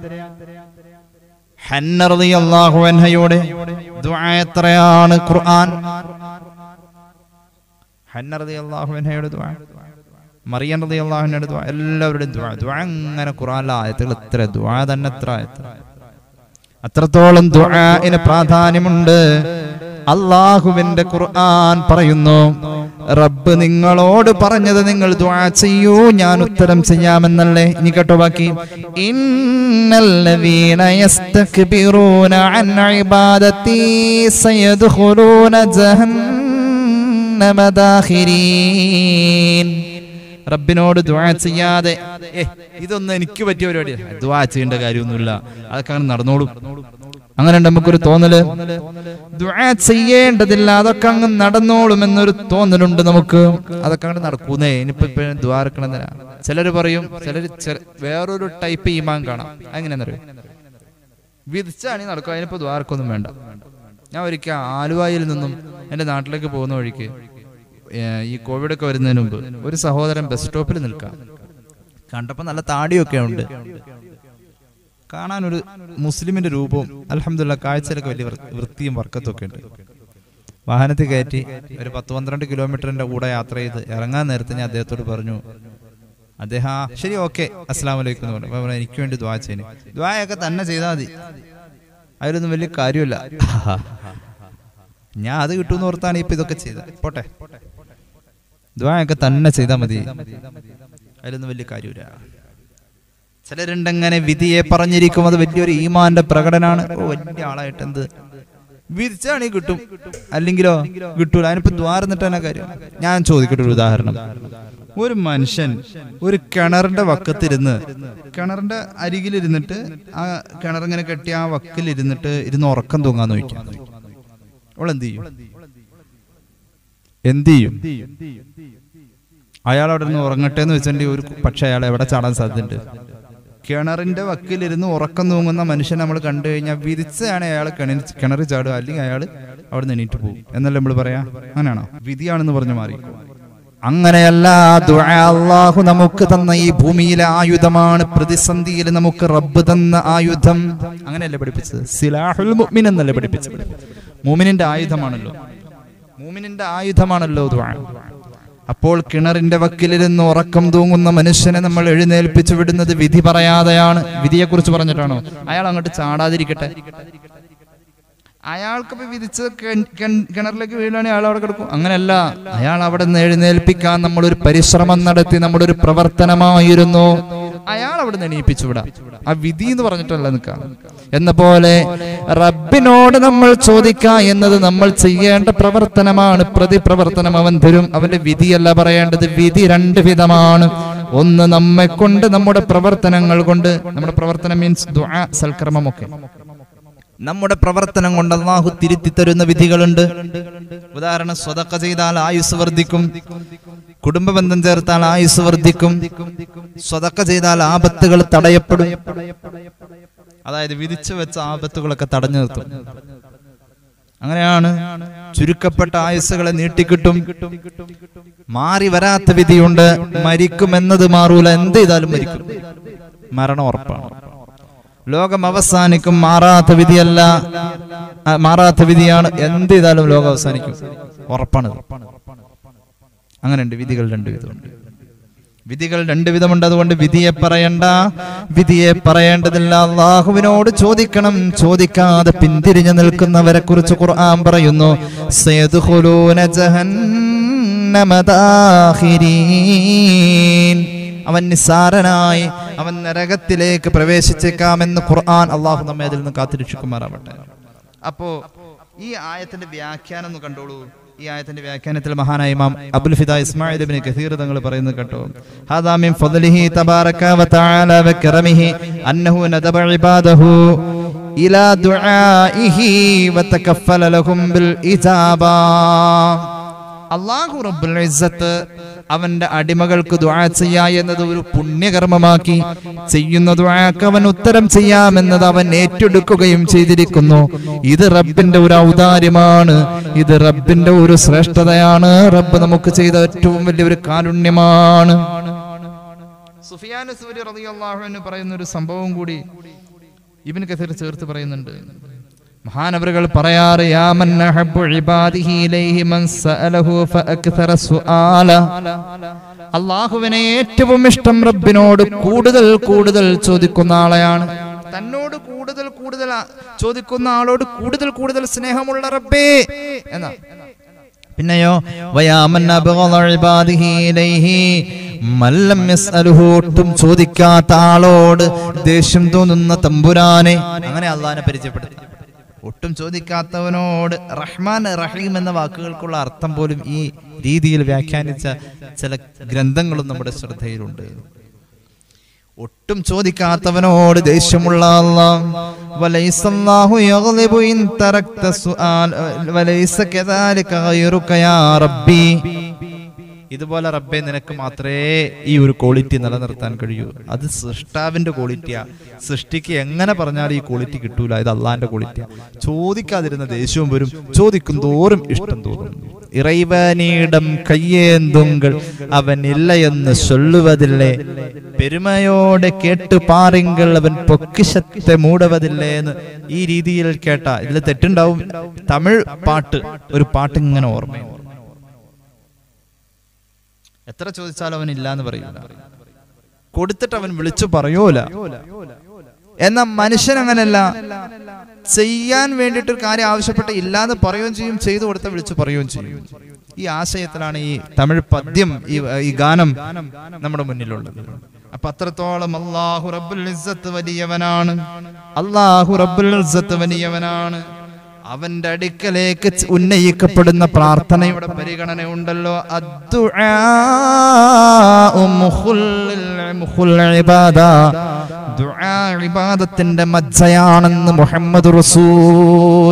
ഹന്ന റളിയല്ലാഹു അൻഹയുടെ ദ്വാ എത്രയാണ് ഖുർആൻ ഹന്ന റളിയല്ലാഹു അൻഹയുടെ ദ്വാ മറിയം റളിയല്ലാഹു അൻഹയുടെ ദ്വാ എല്ലാവരുടെയും ദ്വാ ദ്വാ അങ്ങനെ ഖുർആനിലെ ആയത്തുകൾ എത്ര ദ്വാ തന്നെ എത്ര ആയത്ത് അത്രത്തോളം ദ്വാഇന് പ്രാധാന്യമുണ്ട് അള്ളാഹുവിന്റെ ഖുർആൻ പറയുന്നു റബ്ബ് നിങ്ങളോട് പറഞ്ഞത് നിങ്ങൾ ദ്വാ ചെയ്യൂ ഞാൻ ഉത്തരം ചെയ്യാമെന്നല്ലേ ഇനി കേട്ടോ ബാക്കി ഇന്നല്ലദീന യസ്തക്ബിറൂന അൻ ഇബാദത്തി സയദ്ഖുലൂന ജഹന്നമ ദാഖിരീൻ റബ്ബിനോട് ദ്വാ ചെയ്യാതെ ഏ ഇതൊന്നും എനിക്ക് പറ്റിയ പരിപാടിയല്ല ദ്വാ ചെയ്യേണ്ട കാര്യമൊന്നുമില്ല അതൊക്കെ അങ്ങനെ നടന്നോളും അങ്ങനെ ഉണ്ട് നമുക്കൊരു തോന്നല് ദ്വാ ചെയ്യേണ്ടതില്ല അതൊക്കെ അങ്ങ് നടന്നോളും എന്നൊരു തോന്നലുണ്ട് നമുക്ക് അതൊക്കെ അങ്ങ് നടക്കൂന്നേ ഇനിയിപ്പോ ഇപ്പൊ ദ്വാരക്കണെന്തിനാ ചിലര് പറയും ചിലര് ചെ- വേറൊരു ടൈപ്പ് ഈമാൻ കാണാം അങ്ങനെയെന്നറിയും വിധിച്ചാണെങ്കിൽ നടക്കും അതിനിപ്പോ ദ്വാരക്കൊന്നും വേണ്ട ഞാൻ ഒരിക്കൽ ആലുവായിൽ നിന്നും എൻ്റെ നാട്ടിലേക്ക് പോകുന്ന വഴിക്ക് ഏ, ഈ കോവിഡ് ഒക്കെ വരുന്നതിന് മുമ്പ് ഒരു സഹോദരൻ ബസ് സ്റ്റോപ്പിൽ നിൽക്കാം കണ്ടപ്പോ നല്ല താടിയൊക്കെ ഉണ്ട് കാണാൻ ഒരു മുസ്ലിമിന്റെ രൂപവും അലഹമില്ല കാഴ്ചയിലൊക്കെ വലിയ വൃ- വൃത്തിയും വർക്കത്തും ഒക്കെ ഉണ്ട് വാഹനത്തിൽ കയറ്റി ഒരു പത്ത് പന്ത്രണ്ട് കിലോമീറ്ററിന്റെ കൂടെ യാത്ര ചെയ്ത് ഇറങ്ങാൻ നേരത്തെ ഞാൻ അദ്ദേഹത്തോട് പറഞ്ഞു അദ്ദേഹം "ആ, ശരി ഓക്കെ അസ്സാം വലൈക്കും എന്ന് പറഞ്ഞു അപ്പൊ പറഞ്ഞു, എനിക്ക് വേണ്ടി ദ്വാ ചെയ്യുന്നു ദ്വായൊക്കെ തന്നെ ചെയ്താൽ മതി അതിലൊന്നും വലിയ കാര്യമില്ല ഞാൻ അത് കിട്ടുമെന്ന് ഓർത്താണ് ഇപ്പൊ ഇതൊക്കെ ചെയ്തത് പോട്ടെ ദ്വായൊക്കെ തന്നെ ചെയ്താൽ മതി അതിലൊന്നും വലിയ കാര്യമില്ല ചിലരുണ്ടങ്ങനെ വിധിയെ പറഞ്ഞിരിക്കും അത് വലിയൊരു ഈമാന്റെ പ്രകടനാണ് ഓ വലിയ ആളായിട്ട് എന്ത് വിധിച്ചാണെങ്കിൽ കിട്ടും അല്ലെങ്കിലോ കിട്ടൂല അതിനിപ്പോ ദ്വാരന്നിട്ട് തന്നെ കാര്യം ഞാൻ ചോദിക്കട്ടെ ഒരു ഉദാഹരണം ഒരു മനുഷ്യൻ ഒരു കിണറിന്റെ വക്കത്തിരുന്ന് കിണറിന്റെ അരികിലിരുന്നിട്ട് ആ കിണറിങ്ങനെ കെട്ടി ആ വക്കിലിരുന്നിട്ട് ഇരുന്ന് ഉറക്കം തൂങ്ങാന്ന് ചോദിക്കാം അവൾ എന്ത് ചെയ്യും എന്ത് ചെയ്യും അയാൾ അവിടെ നിന്ന് ഉറങ്ങട്ടെ എന്ന് വെച്ചിട്ടുണ്ടെങ്കിൽ ഒരു പക്ഷെ അയാൾ എവിടെ ചാടാൻ സാധ്യതയുണ്ട് കിണറിന്റെ വക്കിലിരുന്ന് ഉറക്കം തൂങ്ങുന്ന മനുഷ്യൻ നമ്മൾ കണ്ടു കഴിഞ്ഞാൽ വിരിച്ചാണ് അയാൾ കിണർ കിണറിൽ ചാടുക അല്ലെങ്കിൽ അയാൾ അവിടെ നിന്ന് എണീറ്റ് പോകും എന്നല്ലേ നമ്മൾ പറയാ അങ്ങനെയാണോ വിധിയാണെന്ന് പറഞ്ഞു മാറി അങ്ങനെയല്ല ദുആ അള്ളാഹു നമുക്ക് തന്ന ഈ ഭൂമിയിലെ ആയുധമാണ് പ്രതിസന്ധിയിൽ നമുക്ക് റബ്ബ് തന്ന ആയുധം അങ്ങനെയല്ലേ പഠിപ്പിച്ചത് സിലാഹുൽ മുഅ്മിൻ എന്നല്ലേ പഠിപ്പിച്ചത് മൂമിനിന്റെ ആയുധമാണല്ലോ മൂമിനിന്റെ ആയുധമാണല്ലോ ദുആ അപ്പോൾ കിണറിന്റെ വക്കിലിരുന്ന് ഉറക്കം തൂങ്ങുന്ന മനുഷ്യനെ നമ്മൾ എഴുന്നേൽപ്പിച്ചു വിടുന്നത് വിധി പറയാതെയാണ് വിധിയെക്കുറിച്ച് പറഞ്ഞിട്ടാണോ അയാൾ അങ്ങോട്ട് ചാടാതിരിക്കട്ടെ അയാൾക്ക് ഇപ്പൊ വിധിച്ച് കെ- കെ- കിണറിലേക്ക് വീഴുകയാണെങ്കിൽ അയാൾ അവിടെ കിടക്കും അങ്ങനെയല്ല അയാൾ അവിടെ നിന്ന് എഴുന്നേൽപ്പിക്കാൻ നമ്മളൊരു പരിശ്രമം നടത്തി നമ്മുടെ ഒരു പ്രവർത്തനമായിരുന്നു അയാൾ അവിടെ നിന്ന് എണീപ്പിച്ചു വിടാം ആ വിധി എന്ന് പറഞ്ഞിട്ടല്ല നിൽക്കാം എന്ന പോലെ റബ്ബിനോട് നമ്മൾ ചോദിക്ക എന്നത് നമ്മൾ ചെയ്യേണ്ട പ്രവർത്തനമാണ് പ്രതിപ്രവർത്തനം അവൻ തരും അവന്റെ വിധിയല്ല പറയേണ്ടത് വിധി രണ്ട് വിധമാണ് ഒന്ന് നമ്മെ കൊണ്ട് നമ്മുടെ പ്രവർത്തനങ്ങൾ കൊണ്ട് നമ്മുടെ പ്രവർത്തനം മീൻസ് ദുആ സൽക്കർമ്മമൊക്കെ നമ്മുടെ പ്രവർത്തനം കൊണ്ട് അള്ളാഹു തിരുത്തി തരുന്ന വിധികളുണ്ട് ഉദാഹരണം സ്വതക്ക ചെയ്താൽ ആയുസ് വർദ്ധിക്കും കുടുംബ ബന്ധം ചേർത്താൽ ആയുസ് വർദ്ധിക്കും സ്വതക്ക ചെയ്താൽ ആപത്തുകൾ തടയപ്പെടും അതായത് വിധിച്ചു വെച്ച ആപത്തുകളൊക്കെ തടഞ്ഞു നിർത്തും അങ്ങനെയാണ് ചുരുക്കപ്പെട്ട ആയുസ്സുകളെ നീട്ടിക്കിട്ടും മാറി വരാത്ത വിധിയുണ്ട് മരിക്കുമെന്നത് മാറൂല എന്ത് ചെയ്താലും മരിക്കും മരണം ഉറപ്പാണ് ലോകം അവസാനിക്കും മാറാത്ത വിധിയല്ല ആ, മാറാത്ത വിധിയാണ് എന്ത് ചെയ്താലും ലോകം അവസാനിക്കും ഉറപ്പാണ് അങ്ങനെയുണ്ട് വിധികൾ രണ്ട് വിധമുണ്ട് വിധികൾ രണ്ട് വിധമുണ്ട് അതുകൊണ്ട് വിധിയെ പറയണ്ട വിധിയെ പറയേണ്ടതില്ല അള്ളാഹുവിനോട് ചോദിക്കണം ചോദിക്കാതെ പിന്തിരിഞ്ഞു നിൽക്കുന്നവരെ കുറിച്ച് ഖുർആൻ പറയുന്നു സയദ്ഖുലൂന ജഹന്നമ ദാഖിരീൻ. അവൻ നിസ്സാരനായി അവൻ നരകത്തിലേക്ക് പ്രവേശിച്ചേക്കാമെന്ന് ഖുർആൻ അള്ളാഹു നമ്മെ അതിൽ നിന്ന് കാത്തിരക്ഷിക്കുമാറാവട്ടെ അപ്പോ ഈ ആയത്തിന്റെ വ്യാഖ്യാനം ഒന്ന് കണ്ടോളൂ ഈ ആയത്തിന്റെ വ്യാഖ്യാനത്തിൽ മഹാനായ ഇമാം അബുൽ ഫിദ ഇസ്മായിൽ ഇബ്നു കസീർ തങ്ങൾ പറയുന്നത് കേട്ടോ ഹാദാ മിൻ ഫദ്ലിഹി തബാറക വ തആല വ കറമിഹി അന്നഹു നദബ ഇബാദഹു ഇലാ ദുആഇഹി വ തകഫല ലഹും ബിൽ ഇജാബ അള്ളാഹു റബ്ബുൽ ഇസ്സത്ത് അവന്റെ അടിമകൾക്ക് ദുആ ചെയ്യാ എന്നത് ഒരു പുണ്യകർമ്മമാക്കി ചെയ്യുന്ന ദുആക്ക് അവൻ ഉത്തരം ചെയ്യാമെന്നത് അവൻ ഏറ്റെടുക്കുകയും ചെയ്തിരിക്കുന്നു ഇത് റബ്ബിന്റെ ഒരു ഔദാര്യമാണ് ഇത് റബ്ബിന്റെ ഒരു ശ്രേഷ്ഠതയാണ് റബ്ബ് നമുക്ക് ചെയ്ത ഏറ്റവും വലിയൊരു കാരുണ്യമാണ് സുഫിയാൻ സൂരി റളിയല്ലാഹു അൻഹു പറയുന്ന ഒരു സംഭവം കൂടി ഇബ്നു കസീർ ചേർത്ത് പറയുന്നുണ്ട് മഹാനവറുകൾ പറയാറ് യാ മൻ അഹബ്ബു ഇബാദിഹി ഇലൈഹി മൻ സഅലഹു ഫഅക്തറ സുആല അള്ളാഹുവിനെ ഏറ്റവും ഇഷ്ടം റബ്ബിനോട് കൂടുതൽ കൂടുതൽ ചോദിക്കുന്ന ആളെയാണ് തന്നോട് കൂടുതൽ കൂടുതൽ ആ- ചോദിക്കുന്ന ആളോട് കൂടുതൽ കൂടുതൽ സ്നേഹമുള്ള റബ്ബേ എന്നാ പിന്നെയോ വയാമൻ അബ്ഗള ഇബാദിഹി ഇലൈഹി മല്ലം യസ്അലുഹു ഒട്ടും ചോദിക്കാത്ത ആളോട് ദേഷ്യം തോന്നുന്ന തമ്പുരാനെ അങ്ങനെ അള്ളാഹിനെ പരിചയപ്പെടുത്തി ഒട്ടും ചോദിക്കാത്തവനോട് റഹ്മാൻ റഹീം എന്ന വാക്കുകൾക്കുള്ള അർത്ഥം പോലും ഈ രീതിയിൽ വ്യാഖ്യാനിച്ച ചില ഗ്രന്ഥങ്ങളും നമ്മുടെ ശ്രദ്ധയിലുണ്ട് ഒട്ടും ചോദിക്കാത്തവനോട് ദേഷ്യമുള്ള അല്ലാഹ് വലൈസ അല്ലാഹു യഗ്ലിബു ഇൻ തറക്ത സുആൽ വലൈസ കദാലിക ഗൈറുക യാ റബ്ബി ഇതുപോലെ റബ്ബെ നിനക്ക് മാത്രമേ ഈ ഒരു ക്വാളിറ്റി നിലനിർത്താൻ കഴിയൂ അത് സൃഷ്ടാവിന്റെ ക്വാളിറ്റിയാ സൃഷ്ടിക്ക് എങ്ങനെ പറഞ്ഞാലും ഈ ക്വാളിറ്റി കിട്ടൂല ഇത് അള്ളാന്റെ ക്വാളിറ്റിയാ ചോദിക്കാതിരുന്ന ദേഷ്യവും വരും ചോദിക്കും തോറും ഇഷ്ടം തോന്നും ഇറൈവനീടം കയ്യേന്തുങ്കൾ അവൻ ഇല്ല എന്ന് ചൊല്ലുവതില്ലേ പെരുമയോടെ കേട്ടു പാറിങ്കൾ അവൻ പൊക്കിശത്തെ മൂടവതില്ലേ എന്ന് ഈ രീതിയിൽ കേട്ട ഇതിൽ തെറ്റുണ്ടാവും തമിഴ് പാട്ട് ഒരു പാട്ട് ഇങ്ങനെ ഓർമ്മയുണ്ട് എത്ര ചോദിച്ചാലും അവൻ ഇല്ല എന്ന് പറയൂല കൊടുത്തിട്ട് അവൻ വിളിച്ചു പറയൂല എന്നാ മനുഷ്യൻ അങ്ങനല്ല ചെയ്യാൻ വേണ്ടിയിട്ട് ഒരു കാര്യം ആവശ്യപ്പെട്ട് ഇല്ലാന്ന് പറയുകയും ചെയ്യും ചെയ്തു കൊടുത്ത വിളിച്ചു പറയുകയും ചെയ്യും ഈ ആശയത്തിലാണ് ഈ തമിഴ് പദ്യം ഈ ഈ ഗാനം നമ്മുടെ മുന്നിലുള്ളത് അപ്പൊ അത്രത്തോളം അള്ളാഹു റബ്ബുൽ ഇസ്സത്ത് വലിയവനാണ് അള്ളാഹു റബ്ബുൽ ഇസ്സത്ത് വലിയവനാണ് അവന്റെ അടുക്കലേക്ക് ച- ഉന്നയിക്കപ്പെടുന്ന പ്രാർത്ഥനയുടെ പരിഗണന ഉണ്ടല്ലോ അദ്ദുആഉ മുഖുൽ- മുഖുൽ ഇബാദ. ദുആ ഇബാദത്തിന്റെ മജ്ജയാണെന്ന് മുഹമ്മദ് റസൂൽ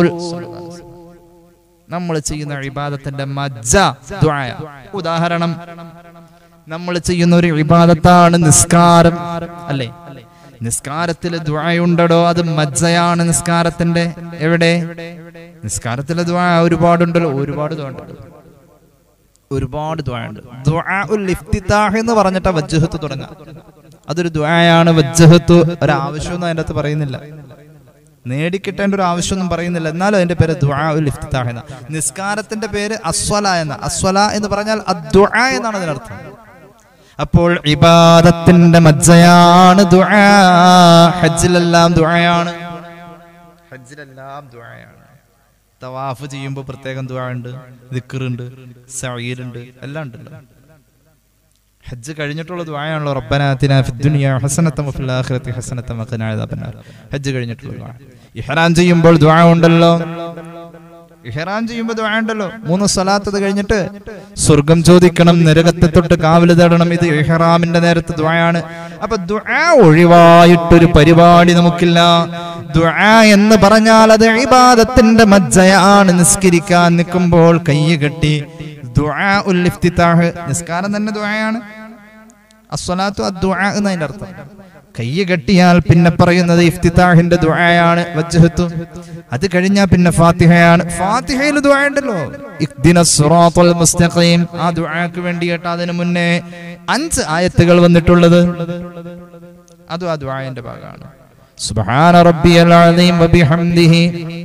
നമ്മൾ ചെയ്യുന്ന ഇബാദത്തിന്റെ മജ്ജ ദുആ ഉദാഹരണം നമ്മൾ ചെയ്യുന്ന ഒരു ഇബാദത്താണ് നിസ്കാരം അല്ലേ നിസ്കാരത്തിൽ ദുആയുണ്ടടോ അത് മജ്ജയാണ് നിസ്കാരത്തിന്റെ എവിടെ നിസ്കാരത്തിലെ ദുആ ഒരുപാടുണ്ടല്ലോ ഒരുപാട് ദുആ ഉണ്ടല്ലോ ഒരുപാട് ദ്വായുണ്ട് ദുആ ഉൽ ഇഫ്തിതാഹ് എന്ന് പറഞ്ഞിട്ട് വജ്ജഹത്ത് തുടങ്ങാം അതൊരു ദ്വായാണ് വജ്ജഹത്ത് ഒരു ആവശ്യമൊന്നും അതിൻ്റെ അകത്ത് പറയുന്നില്ല നേടിക്കിട്ടേണ്ട ഒരു ആവശ്യമൊന്നും പറയുന്നില്ല എന്നാലും അതിന്റെ പേര് ദുആ ഉൽ ഇഫ്തിതാഹ് എന്ന നിസ്കാരത്തിന്റെ പേര് അസ്വല എന്ന അസ്വല എന്ന് പറഞ്ഞാൽ അദ്ദുആ എന്നാണ് അതിനർത്ഥം അപ്പോൾ ഇബാദത്തിന്റെ മജ്ജയാണ് ദുആ ഹജ്ജിലെല്ലാം ദുആയാണ് ഹജ്ജിലെല്ലാം ദുആയാണ് തവാഫ് ചെയ്യുമ്പോൾ പ്രത്യേകം ദുആ ഉണ്ട് ദിക്റുണ്ട് സഈലുണ്ട് എല്ലാം ഉണ്ടല്ലോ ഹജ്ജ് കഴിഞ്ഞിട്ടുള്ള ദുആയാണല്ലോ റബ്ബന ആതിന ഫിദ് ദുനിയ ഹസനത്തൻ വഫിൽ ആഖിറതി ഹസനത്തൻ വഖിന അദാബന്നാർ ഹജ്ജ് കഴിഞ്ഞിട്ടുള്ള ദുആ ഇഹ്റാം ചെയ്യുമ്പോൾ ദുആ ഉണ്ടല്ലോ ഇഹ്റാം ചെയ്യുമ്പോൾ ദുആ ഉണ്ടല്ലോ മൂന്ന് സ്വലാത്ത് അത് കഴിഞ്ഞിട്ട് സ്വർഗം ചോദിക്കണം നരകത്തെ തൊട്ട് കാവല് തേടണം ഇത് ഇഹ്റാമിന്റെ നേരത്തെ ദുആയാണ് അപ്പൊ ദുആ ഒഴിവായിട്ടൊരു പരിപാടി നമുക്കില്ല ദുആ എന്ന് പറഞ്ഞാൽ അത് ഇബാദത്തിന്റെ മജ്ജയാണ് നിസ്കരിക്കാൻ നിൽക്കുമ്പോൾ കൈ കെട്ടി ദുആ ഉൽ ഇഫ്തിതാഹ് നിസ്കാരം തന്നെ ദുആയാണ് അസ്വലാത്തു അദ്ദുആ എന്നതിന്റെ അർത്ഥം കൈ കെട്ടിയാൽ പിന്നെ പറയുന്നത് ഇഫ്തിതാഹിന്റെ ദുആയാണ് വജ്ഹത്തു അത് കഴിഞ്ഞാൽ പിന്നെ ഫാത്തിഹയാണ് ഫാത്തിഹയിൽ ദുആ ഉണ്ടല്ലോ ഇഹ്ദിന സിറാത്തുൽ മുസ്തഖീം ആ ദുആക്ക് വേണ്ടി കേട്ട അതിനു മുന്നേ അഞ്ച് ആയത്തുകൾ വന്നിട്ടുള്ളത് അതും ആ ദുആന്റെ ഭാഗമാണ് സുബ്ഹാന റബ്ബിയൽ അസീം വബിഹംദിഹി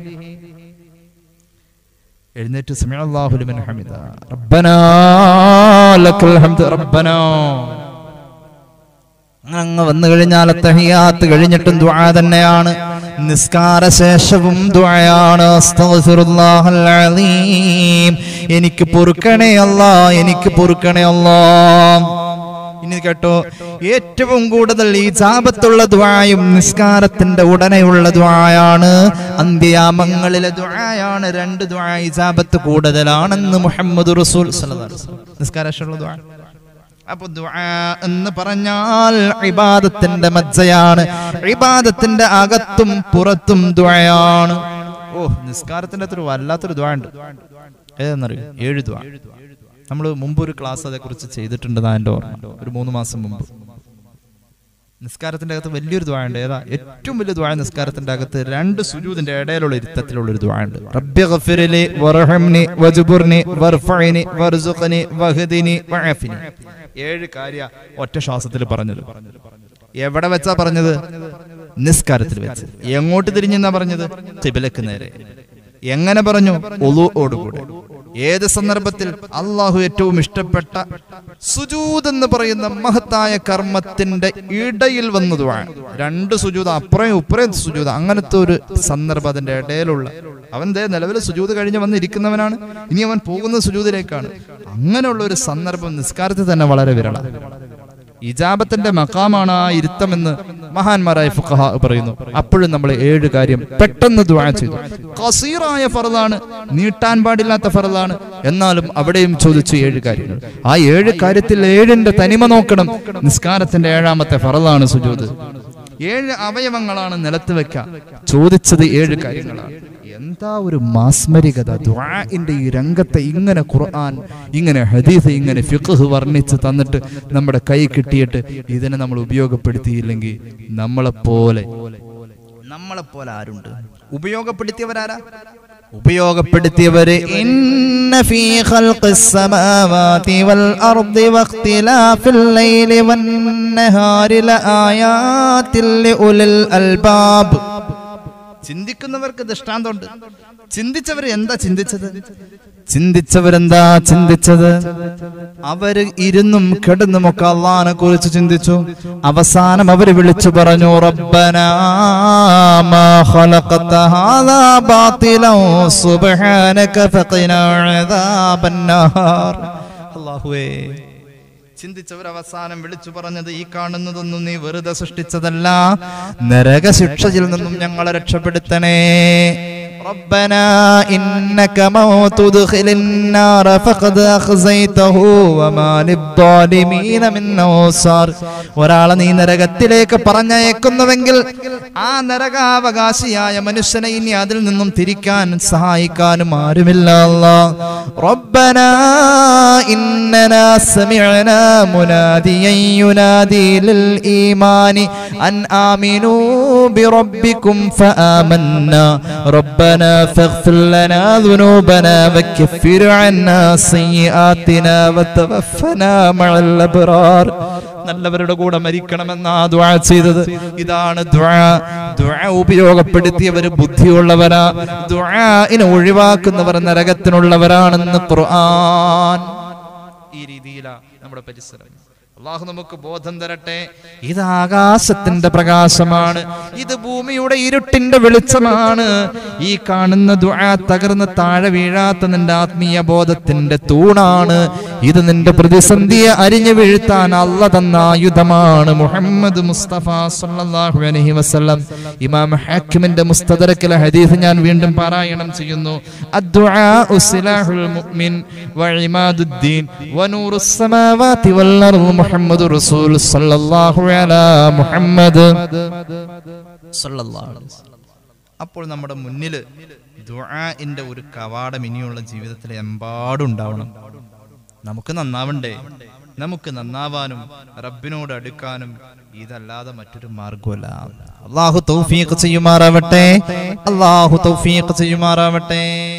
എഴുന്നേറ്റ് സമിഅല്ലാഹു ലിമൻ ഹമിദ റബ്ബനാ ലക്കൽ ഹംദ് റബ്ബനാ അങ്ങ് വന്നു കഴിഞ്ഞാൽ തഹിയാത്ത് കഴിഞ്ഞിട്ടും ദുആ തന്നെയാണ് നിസ്കാര ശേഷവും ദുആയാണ് അസ്തഗ്ഫിറുല്ലാഹൽ അലീം എനിക്ക് പൊറുക്കണേ അല്ലാ എനിക്ക് പൊറുക്കണേ അല്ലാ ഇനി കേട്ടോ ഏറ്റവും കൂടുതൽ ഈ ജാപത്തുള്ള ദ്വായും നിസ്കാരത്തിന്റെ ഉടനെയുള്ള ദ്വായാണ് അന്ത്യാമങ്ങളിലെ ദ്വായാണ് രണ്ട് ദ്വാ ഇജാബത്ത് കൂടുതലാണെന്ന് മുഹമ്മദ് റസൂൽ സല്ലല്ലാഹു അലൈഹി വസല്ലം. നിസ്കാരശേഷമുള്ള ദ്വാ അപ്പൊ ദുആ എന്ന് പറഞ്ഞാൽ ഇബാദത്തിന്റെ മജ്ജയാണ് ഇബാദത്തിന്റെ അകത്തും പുറത്തും ദുആയാണ് ഓ നിസ്കാരത്തിന്റെ അത്ര വല്ലാത്തൊരു ദ്വാ ഉണ്ട് ഏതെന്നറിയോ ഏഴ് ദ്വാ നമ്മൾ മുമ്പ് ഒരു ക്ലാസ് അതേക്കുറിച്ച് ചെയ്തിട്ടുണ്ടെന്ന് എൻ്റെ ഓർമ്മ ഒരു മൂന്ന് മാസം മുമ്പ് നിസ്കാരത്തിന്റെ അകത്ത് വലിയൊരു ദ്വായുണ്ട് ഏതാ ഏറ്റവും വലിയ ദ്വായ നിസ്കാരത്തിന്റെ അകത്ത് രണ്ട് സുജൂദിന്റെ ഇടയിലുള്ള ഇരുത്തത്തിലുള്ള ഒരു ദ്വായുണ്ട് റബ്ബി ഗഫിറിലി വർഹംനി വജ്ബുർനി വർഫഇനി വർസുഖ്നി വഹ്ദിനി വഅഫിനി ഏഴ് കാര്യ ഒറ്റ ശ്വാസത്തിൽ പറഞ്ഞത് എവിടെ വെച്ചാ പറഞ്ഞത് നിസ്കാരത്തിൽ വെച്ച് എങ്ങോട്ട് തിരിഞ്ഞെന്നാ പറഞ്ഞത് തിബിലക്ക് നേരെ എങ്ങനെ പറഞ്ഞു ഒളുവോടുകൂടെ ഏത് സന്ദർഭത്തിൽ അള്ളാഹു ഏറ്റവും ഇഷ്ടപ്പെട്ട സുജൂദ് എന്ന് പറയുന്ന മഹത്തായ കർമ്മത്തിന്റെ ഇടയിൽ വന്നതുമാണ് രണ്ട് സുജൂദ് അപ്പുറയും ഇപ്പുറയും സുജൂദ് അങ്ങനത്തെ ഒരു സന്ദർഭം അതിന്റെ ഇടയിലുള്ള അവൻ ദേ നിലവിൽ സുജൂദ് കഴിഞ്ഞ് വന്നിരിക്കുന്നവനാണ് ഇനി അവൻ പോകുന്ന സുജൂദിലേക്കാണ് അങ്ങനെയുള്ള ഒരു സന്ദർഭം നിസ്കാരത്തിൽ തന്നെ വളരെ വിരള ഇജാബത്തിന്റെ മക്കാമാണ് ആ ഇരുത്തമെന്ന് മഹാന്മാരായ ഫുഖഹ പറയുന്നു അപ്പോഴും നമ്മൾ ഏഴ് കാര്യം പെട്ടെന്ന് ദുആ ചെയ്തു കസീറായ ഫറലാണ് നീട്ടാൻ പാടില്ലാത്ത ഫറലാണ് എന്നാലും അവിടെയും ചോദിച്ചു ഏഴ് കാര്യങ്ങൾ ആ ഏഴ് കാര്യത്തിൽ ഏഴിന്റെ തനിമ നോക്കണം നിസ്കാരത്തിന്റെ ഏഴാമത്തെ ഫറലാണ് സുജൂദ് ഏഴ് അവയവങ്ങളാണ് നിലത്ത് വെക്ക ചോദിച്ചത് ഏഴ് കാര്യങ്ങളാണ് എന്താ ഒരു മാസ്മരികത ദുആഇന്റെ ഈ രംഗത്തെ ഇങ്ങനെ ഖുർആൻ ഇങ്ങനെ ഹദീസ് ഇങ്ങനെ ഫിഖ് വർണ്ണിച്ച് തന്നിട്ട് നമ്മുടെ കൈ കിട്ടിയിട്ട് ഇതിനെ നമ്മൾ ഉപയോഗപ്പെടുത്തിയില്ലെങ്കിൽ നമ്മളെപ്പോലെ നമ്മളെപ്പോലെ ആരുണ്ട് ഉപയോഗപ്പെടുത്തിയവരാരാ ഉപയോഗപ്പെടുത്തിയവര് ഇന്ന ഫീ ഖൽഖിസ് സമാവാതി വൽ അർദി വഖ്തിലാഫിൽ ലൈലി വൻ നഹാരി ലആയാതിൽ ലിഉലിൽ അൽബാബ് ചിന്തിക്കുന്നവർക്ക് ദൃഷ്ടാന്തമുണ്ട് ചിന്തിച്ചവർ എന്താ ചിന്തിച്ചത് ചിന്തിച്ചവരെന്താ ചിന്തിച്ചത് അവര് ഇരുന്നും കിടന്നുമൊക്കെ അള്ളഹാനെ കുറിച്ച് ചിന്തിച്ചു അവസാനം അവര് വിളിച്ചു പറഞ്ഞു റബ്ബനാ മാ ഖലഖത ഹാദാ ബാതിലൻ സുബ്ഹാനക ഫഖിനാ അദാബന്നാർ അല്ലാഹുവേ ചിന്തിച്ചവർ അവസാനം വിളിച്ചു പറഞ്ഞത് ഈ കാണുന്നതൊന്നും നീ വെറുതെ സൃഷ്ടിച്ചതല്ല നരക ശിക്ഷയിൽ നിന്നും ഞങ്ങളെ രക്ഷപ്പെടുത്തണേ ربنا إنك من تدخل النار فقد أخزيته وما للظالمين من أنصار ഒരാളെ നീ നരകത്തിലേക്ക് പറഞ്ഞയക്കുന്നുവെങ്കിൽ ആ നരകാവകാശിയായ മനുഷ്യനെ ഇനി അതിൽ നിന്നും തിരിക്കാൻ സഹായിക്കാനും ആരുമില്ല അല്ലാ. ربنا إننا سمعنا مناديا ينادي للإيمان أن آمنوا بربكم فآمنا ربنا ربنا فاغفر لنا ذنوبنا وكفر عنا سيئاتنا وتوفنا مع الأبرار നല്ലവരുടെ കൂടെ മരിക്കണമെന്നാ ദുആ ചെയ്തത് ഇതാണ് ദുആ ദുആ ഉപയോഗപ്പെടുത്തിയവർ ബുദ്ധിയുള്ളവരാ ദുആഇനെ ഒഴിവാക്കുന്നവർ നരകത്തിനുള്ളവരാണെന്ന് ഖുർആൻ ഈ രീതിയിലാ നമ്മുടെ പരിസരം അള്ളാഹു നമുക്ക് ബോധം തരട്ടെ ഇത് ആകാശത്തിന്റെ പ്രകാശമാണ് ഇത് ഭൂമിയുടെ ഇരുട്ടിന്റെ വെളിച്ചമാണ് ഈ കാണുന്ന ദുആ തകർന്ന് താഴെ വീഴാത്ത നിന്റെ ആത്മീയ ബോധത്തിന്റെ തൂണാണ് ഇത് നിന്റെ പ്രതിസന്ധിയെ അരിഞ്ഞു വീഴ്ത്താൻ അല്ല തന്ന ആയുധമാണ് മുഹമ്മദ് മുസ്തഫ സല്ലല്ലാഹു അലൈഹി വസല്ലം ഇമാം ഹാക്കിമിന്റെ മുസ്തദറക്കിലെ ഹദീസ് ഞാൻ വീണ്ടും പാരായണം ചെയ്യുന്നു അദ്ദുആഉ സിലാഹുൽ മുഅ്മിൻ വഇമാദുദ്ദീൻ വനൂറുസ് സമാവാതി വൽ അർദ് മുഹമ്മദ് റസൂൽ സല്ലല്ലാഹു അലാ മുഹമ്മദ് സല്ലല്ലാഹു അലൈഹി വസല്ലം. അപ്പോൾ നമ്മുടെ മുന്നിൽ ദുആഇന്റെ ഒരു കവാടം ഇനിയുള്ള ജീവിതത്തിൽ എമ്പാടും ഉണ്ടാവണം നമുക്ക് നന്നാവണ്ടേ നമുക്ക് നന്നാവാനും റബ്ബിനോട് അടുക്കാനും ഇതല്ലാതെ മറ്റൊരു മാർഗമല്ല അള്ളാഹു തൗഫീഖ് ചെയ്യുമാറാവട്ടെ അള്ളാഹു തൗഫീഖ് ചെയ്യുമാറാവട്ടെ